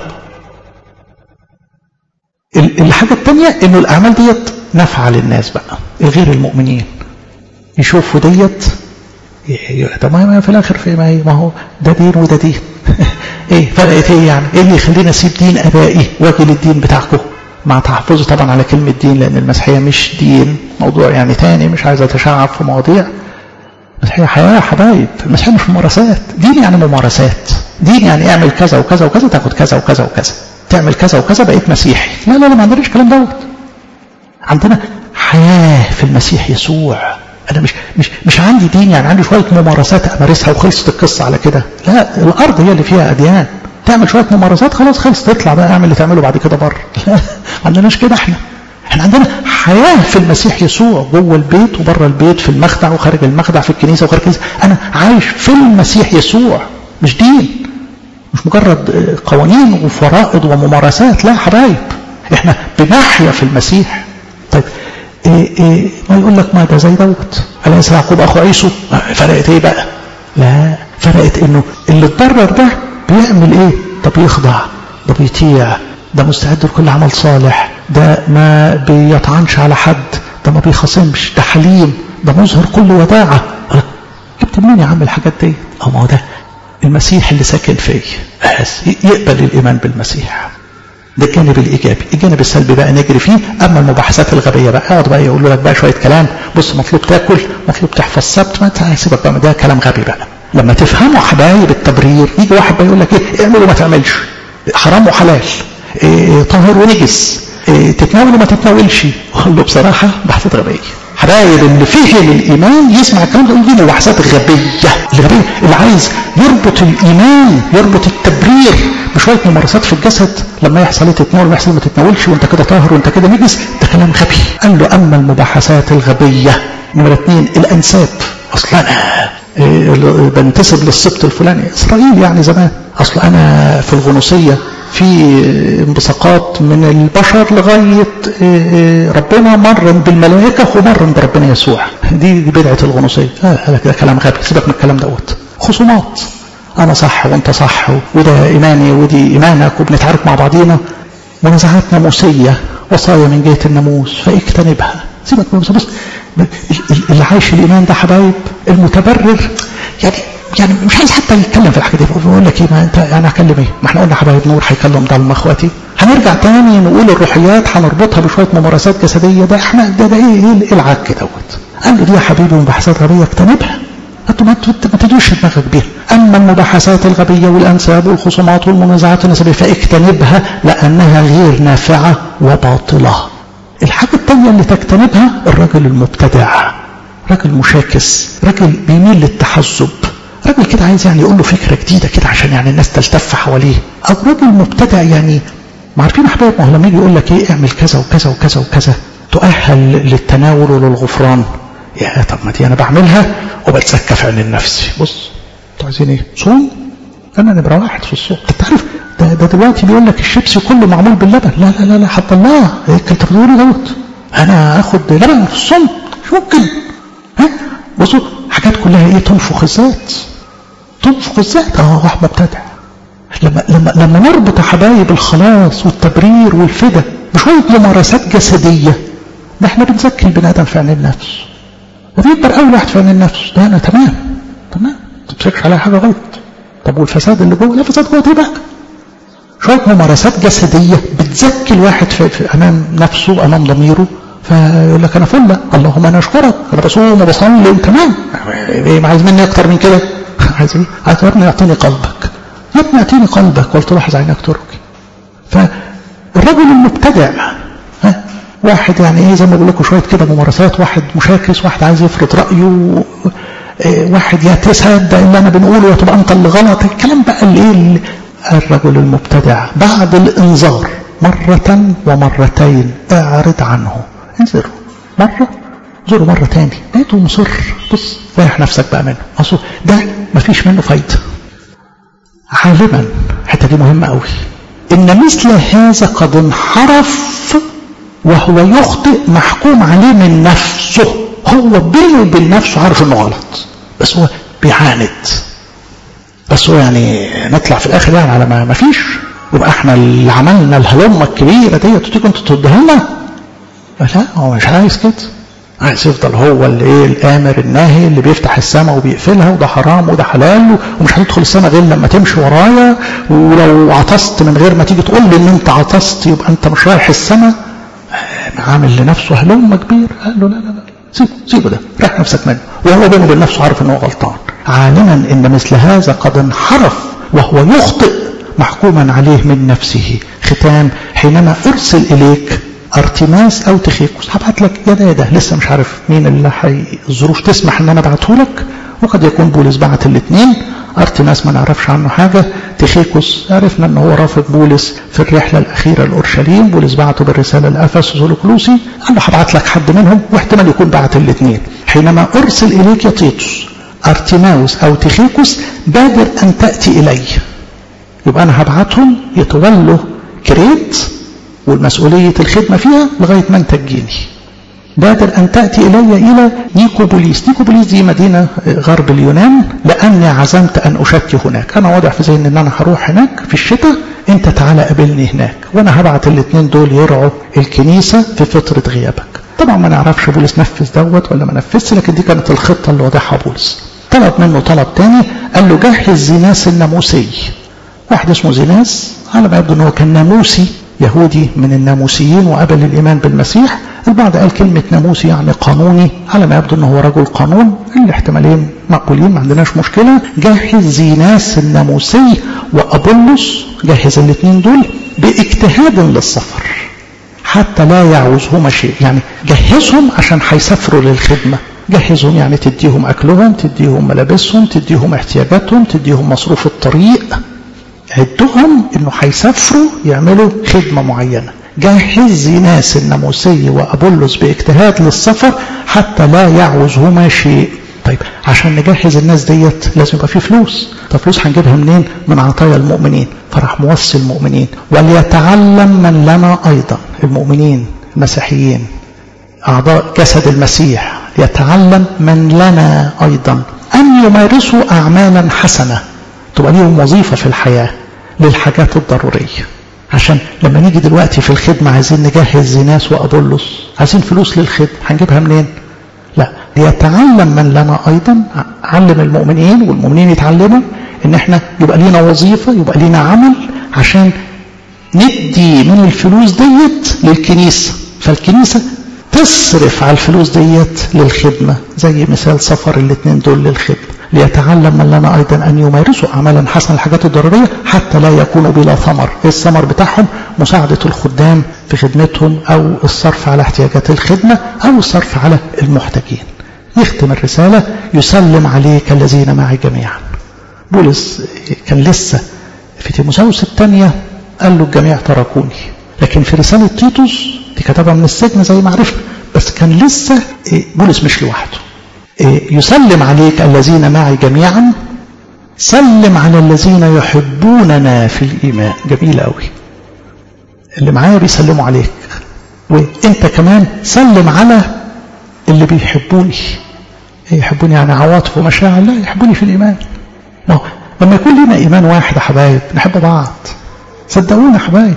الحاجة الثانية إنه الأعمال ديت نافعة للناس بقى غير المؤمنين يشوفوا ديت طب ما في الآخر في ما هي ما هو ده دين وده دين ايه فرقت ايه يعني ايه اللي يخليني اسيب دين ابائي واجي للدين بتاعكم مع تحفظي طبعا على كلمة دين لأن المسيحية مش دين موضوع يعني تاني مش عايز أتشعب في مواضيع المسيحية حياة يا حبايب المسيحية مش ممارسات دين يعني ممارسات دين يعني اعمل كذا وكذا وكذا تاخد كذا وكذا وكذا تعمل كذا وكذا بقيت مسيحي لا لا لا ما عندناش الكلام دوت عندنا حياة في المسيح يسوع أنا مش مش مش عندي دين يعني عندي شوية ممارسات أمارسها وخلصت القصة على كده لا الأرض هي اللي فيها أديان تعمل شوية ممارسات خلاص خلص تطلع بقى اعمل اللي تعمله بعد كده بره لا ما عندناش كده احنا احنا عندنا حياة في المسيح يسوع جوه البيت وبره البيت في المخدع وخارج المخدع في الكنيسة وخارج الكنيسة أنا عايش في المسيح يسوع مش دين مش مجرد قوانين وفرائض وممارسات لا حبايب احنا بنحيا في المسيح طيب إيه إيه ما يقول لك ما ده زي دوت أليس يعقوب أخو عيسو فرقت ايه بقى لا فرقت انه اللي اتضرر ده بيعمل ايه ده بيخضع ده بيطيع ده مستعد لكل عمل صالح ده ما بيطعنش على حد ده ما بيخاصمش ده حليم ده مظهر كل وداعة جبت منين يا عم الحاجات دي اه ما هو ده المسيح اللي ساكن فيه بس يقبل الإيمان بالمسيح ده الجانب الإيجابي الجانب السلبي بقى نجري فيه أما المباحثات الغبية بقى اقعد بقى يقول لك بقى شوية كلام بص مطلوب تاكل مطلوب تحفظ سبت ما سيبك بقى ده كلام غبي بقى لما تفهموا حبايب التبرير يجي واحد بقى يقول لك ايه اعمل وما تعملش حرام وحلال إيه طاهر ونجس إيه تتناول وما تتناولش اقول له بصراحة بحثات غبية حبايب اللي فيه للإيمان يسمع الكلام ده يقول دي مباحثات غبية الغبية اللي عايز يربط الإيمان يربط التبرير بشوية ممارسات في الجسد لما يحصل ايه تتناول ما يحصل ما تتناولش وانت كده طاهر وانت كده نجس ده كلام غبي قال له أما المباحثات الغبية نمرة اثنين الأنساب أصلا أنا إيه بنتسب للسبط الفلاني إسرائيل يعني زمان أصل أنا في الغنوصية في انبثاقات من البشر لغاية ربنا مر بالملائكة ومر بربنا يسوع دي بدعة الغنوصية آه ده كلام غبي سيبك من الكلام دوت خصومات أنا صح وأنت صح وده إيماني ودي إيمانك وبنتعارك مع بعضينا منازعات ناموسية وصايا من جهة الناموس فاجتنبها سيبك من بص اللي عايش الإيمان ده حبايب المتبرر يعني يعني مش عايز حتى يتكلم في الحاجه دي بقول لك ايه ما انت انا هكلم ايه ما احنا قلنا حبايب نور هيكلم ضلمه اخواتي هنرجع تاني نقول الروحيات هنربطها بشويه ممارسات جسديه ده احنا ده ده ايه ايه العك دوت قال له دي يا حبيبي مباحثات غبيه اجتنبها انتوا ما تدوش دماغك بيها اما المباحثات الغبيه والانساب والخصومات والمنازعات النسبيه فاجتنبها لانها غير نافعه وباطله الحاجه الثانيه اللي تجتنبها الرجل المبتدع راجل مشاكس راجل بيميل للتحزب راجل كده عايز يعني يقول له فكرة جديدة كده عشان يعني الناس تلتف حواليه أو راجل مبتدع يعني ما عارفين أحباب ما هو لما يجي يقول لك إيه اعمل كذا وكذا وكذا وكذا تؤهل للتناول وللغفران يا طب ما دي أنا بعملها وبتزكى في عين النفس بص أنتوا عايزين إيه؟ صوم أنا نمرة واحد في الصوم أنت عارف ده, ده دلوقتي بيقول لك الشيبسي كله معمول باللبن لا لا لا لا حتى الله إيه أنت بتقول دوت أنا آخد لبن في الصوم مش ممكن ها بصوا حاجات كلها إيه تنفخ الذات تنفق الذات اه واحد مبتدع لما لما لما نربط يا حبايب الخلاص والتبرير والفدا بشويه ممارسات جسديه ده احنا بنزكي البني ادم في عين النفس وبيكبر اول واحد في عين النفس ده انا تمام تمام ما تمسكش عليها حاجه غلط طب والفساد اللي جوه لا فساد جوه ايه بقى شويه ممارسات جسديه بتزكي الواحد في, في امام نفسه امام ضميره فيقول لك انا فله اللهم انا اشكرك انا بصوم وبصلي وتمام ايه عايز مني اكتر من كده عايز ايه؟ عايز يا ابني اعطيني قلبك يا ابني اعطيني قلبك ولتلاحظ عينك تركي فالرجل المبتدع ها واحد يعني ايه زي ما بقول لكم شويه كده ممارسات واحد مشاكس واحد عايز يفرض رايه إيه واحد يا تصدق اللي انا بنقوله وتبقى انت اللي غلط الكلام بقى الايه الرجل المبتدع بعد الانذار مرة ومرتين اعرض عنه انذروا مرة زوروا مرة تاني لقيته مصر بص ريح نفسك بقى منه اصل ده مفيش منه فايده عالما الحته دي مهمه قوي ان مثل هذا قد انحرف وهو يخطئ محكوم عليه من نفسه هو بينه وبين نفسه عارف انه غلط بس هو بيعاند بس هو يعني نطلع في الاخر يعني على ما فيش يبقى احنا اللي عملنا الهلمه الكبيره ديت تيجوا انتوا تدوها لنا لا هو مش عايز كده عايز يفضل هو اللي ايه الامر الناهي اللي بيفتح السماء وبيقفلها وده حرام وده حلال ومش هتدخل السماء غير لما تمشي ورايا ولو عطست من غير ما تيجي تقول لي ان انت عطست يبقى انت مش رايح السماء عامل لنفسه هلمه كبير قال له لا لا لا سيبه سيبه ده ريح نفسك منه وهو بينه وبين نفسه عارف ان هو غلطان عالما ان مثل هذا قد انحرف وهو يخطئ محكوما عليه من نفسه ختام حينما ارسل اليك ارتماس او تخيكوس هبعت لك يا ده يا ده لسه مش عارف مين اللي حي... الظروف تسمح ان انا ابعته لك وقد يكون بولس بعت الاثنين ارتماس ما نعرفش عنه حاجه تخيكوس عرفنا ان هو رافض بولس في الرحله الاخيره لاورشليم بولس بعته بالرساله لافسس ولكلوسي قال له هبعت لك حد منهم واحتمال يكون بعت الاثنين حينما ارسل اليك يا تيتوس ارتماوس او تخيكوس بادر ان تاتي الي يبقى انا هبعتهم يتولوا كريت والمسؤولية الخدمة فيها لغاية ما انت تجيني بادر أن تأتي إلي إلى نيكوبوليس نيكوبوليس دي مدينة غرب اليونان لأني عزمت أن أشتي هناك أنا واضح في ذهني أن أنا هروح هناك في الشتاء أنت تعالى قابلني هناك وأنا هبعت الاثنين دول يرعوا الكنيسة في فترة غيابك طبعا ما نعرفش بولس نفذ دوت ولا ما نفذش لكن دي كانت الخطة اللي وضعها بولس طلب منه طلب تاني قال له جهز زيناس الناموسي واحد اسمه زيناس على ما يبدو ان هو كان ناموسي يهودي من الناموسيين وقبل الإيمان بالمسيح البعض قال كلمة ناموسي يعني قانوني على ما يبدو أنه هو رجل قانون الاحتمالين مقبولين ما عندناش مشكلة جهز زيناس الناموسي وأبولس جهز الاثنين دول باجتهاد للسفر حتى لا يعوزهما شيء يعني جهزهم عشان هيسافروا للخدمة جهزهم يعني تديهم أكلهم تديهم ملابسهم تديهم احتياجاتهم تديهم مصروف الطريق عدهم انه هيسافروا يعملوا خدمه معينه جهز ناس الناموسي وابولس باجتهاد للسفر حتى لا يعوزهما شيء طيب عشان نجهز الناس ديت لازم يبقى في فلوس طب فلوس هنجيبها منين من عطايا المؤمنين فراح موصي المؤمنين وليتعلم من لنا ايضا المؤمنين المسيحيين اعضاء جسد المسيح يتعلم من لنا ايضا ان يمارسوا اعمالا حسنه تبقى ليهم وظيفه في الحياه للحاجات الضرورية عشان لما نيجي دلوقتي في الخدمة عايزين نجهز ناس وأبولس عايزين فلوس للخدمة هنجيبها منين لا ليتعلم من لنا أيضا علم المؤمنين والمؤمنين يتعلموا ان احنا يبقى لينا وظيفة يبقى لينا عمل عشان ندي من الفلوس ديت للكنيسة فالكنيسة تصرف على الفلوس ديت للخدمة زي مثال سفر الاثنين دول للخدمة ليتعلم من لنا أيضا أن يمارسوا أعمالا حسنة الحاجات الضرورية حتى لا يكونوا بلا ثمر الثمر بتاعهم مساعدة الخدام في خدمتهم أو الصرف على احتياجات الخدمة أو الصرف على المحتاجين يختم الرسالة يسلم عليك الذين معي جميعا بولس كان لسه في تيموساوس الثانية قال له الجميع تركوني لكن في رسالة تيتوس دي كتبها من السجن زي ما عرفنا بس كان لسه بولس مش لوحده يسلم عليك الذين معي جميعا سلم على الذين يحبوننا في الإيمان جميل قوي اللي معايا بيسلموا عليك وانت كمان سلم على اللي بيحبوني يحبوني يعني عواطف ومشاعر لا يحبوني في الإيمان ما لما يكون لنا إيمان واحد يا حبايب نحب بعض صدقونا يا حبايب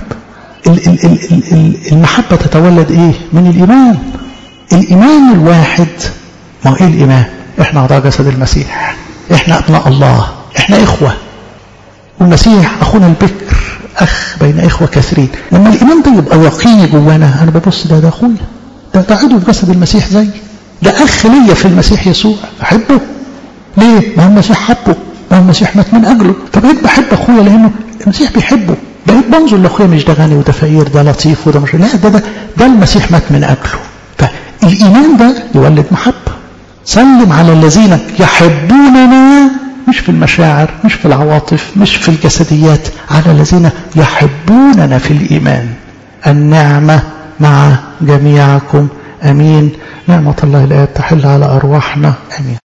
المحبة تتولد ايه من الإيمان الإيمان الواحد ما هو ايه الايمان احنا اعضاء جسد المسيح احنا ابناء الله احنا اخوه والمسيح اخونا البكر اخ بين اخوه كثيرين لما الايمان ده يبقى يقيني جوانا انا ببص ده ده اخويا ده ده عضو في جسد المسيح زي ده اخ ليا في المسيح يسوع احبه ليه ما هو المسيح حبه ما هو المسيح مات من اجله فبقيت بحب اخويا لانه المسيح بيحبه بقيت بنظر لاخويا مش ده غني وده فقير ده لطيف وده مش لا ده ده ده المسيح مات من اجله فالايمان ده يولد محبه سلم على الذين يحبوننا مش في المشاعر مش في العواطف مش في الجسديات على الذين يحبوننا في الإيمان النعمة مع جميعكم أمين نعمة الله الآب تحل على أرواحنا أمين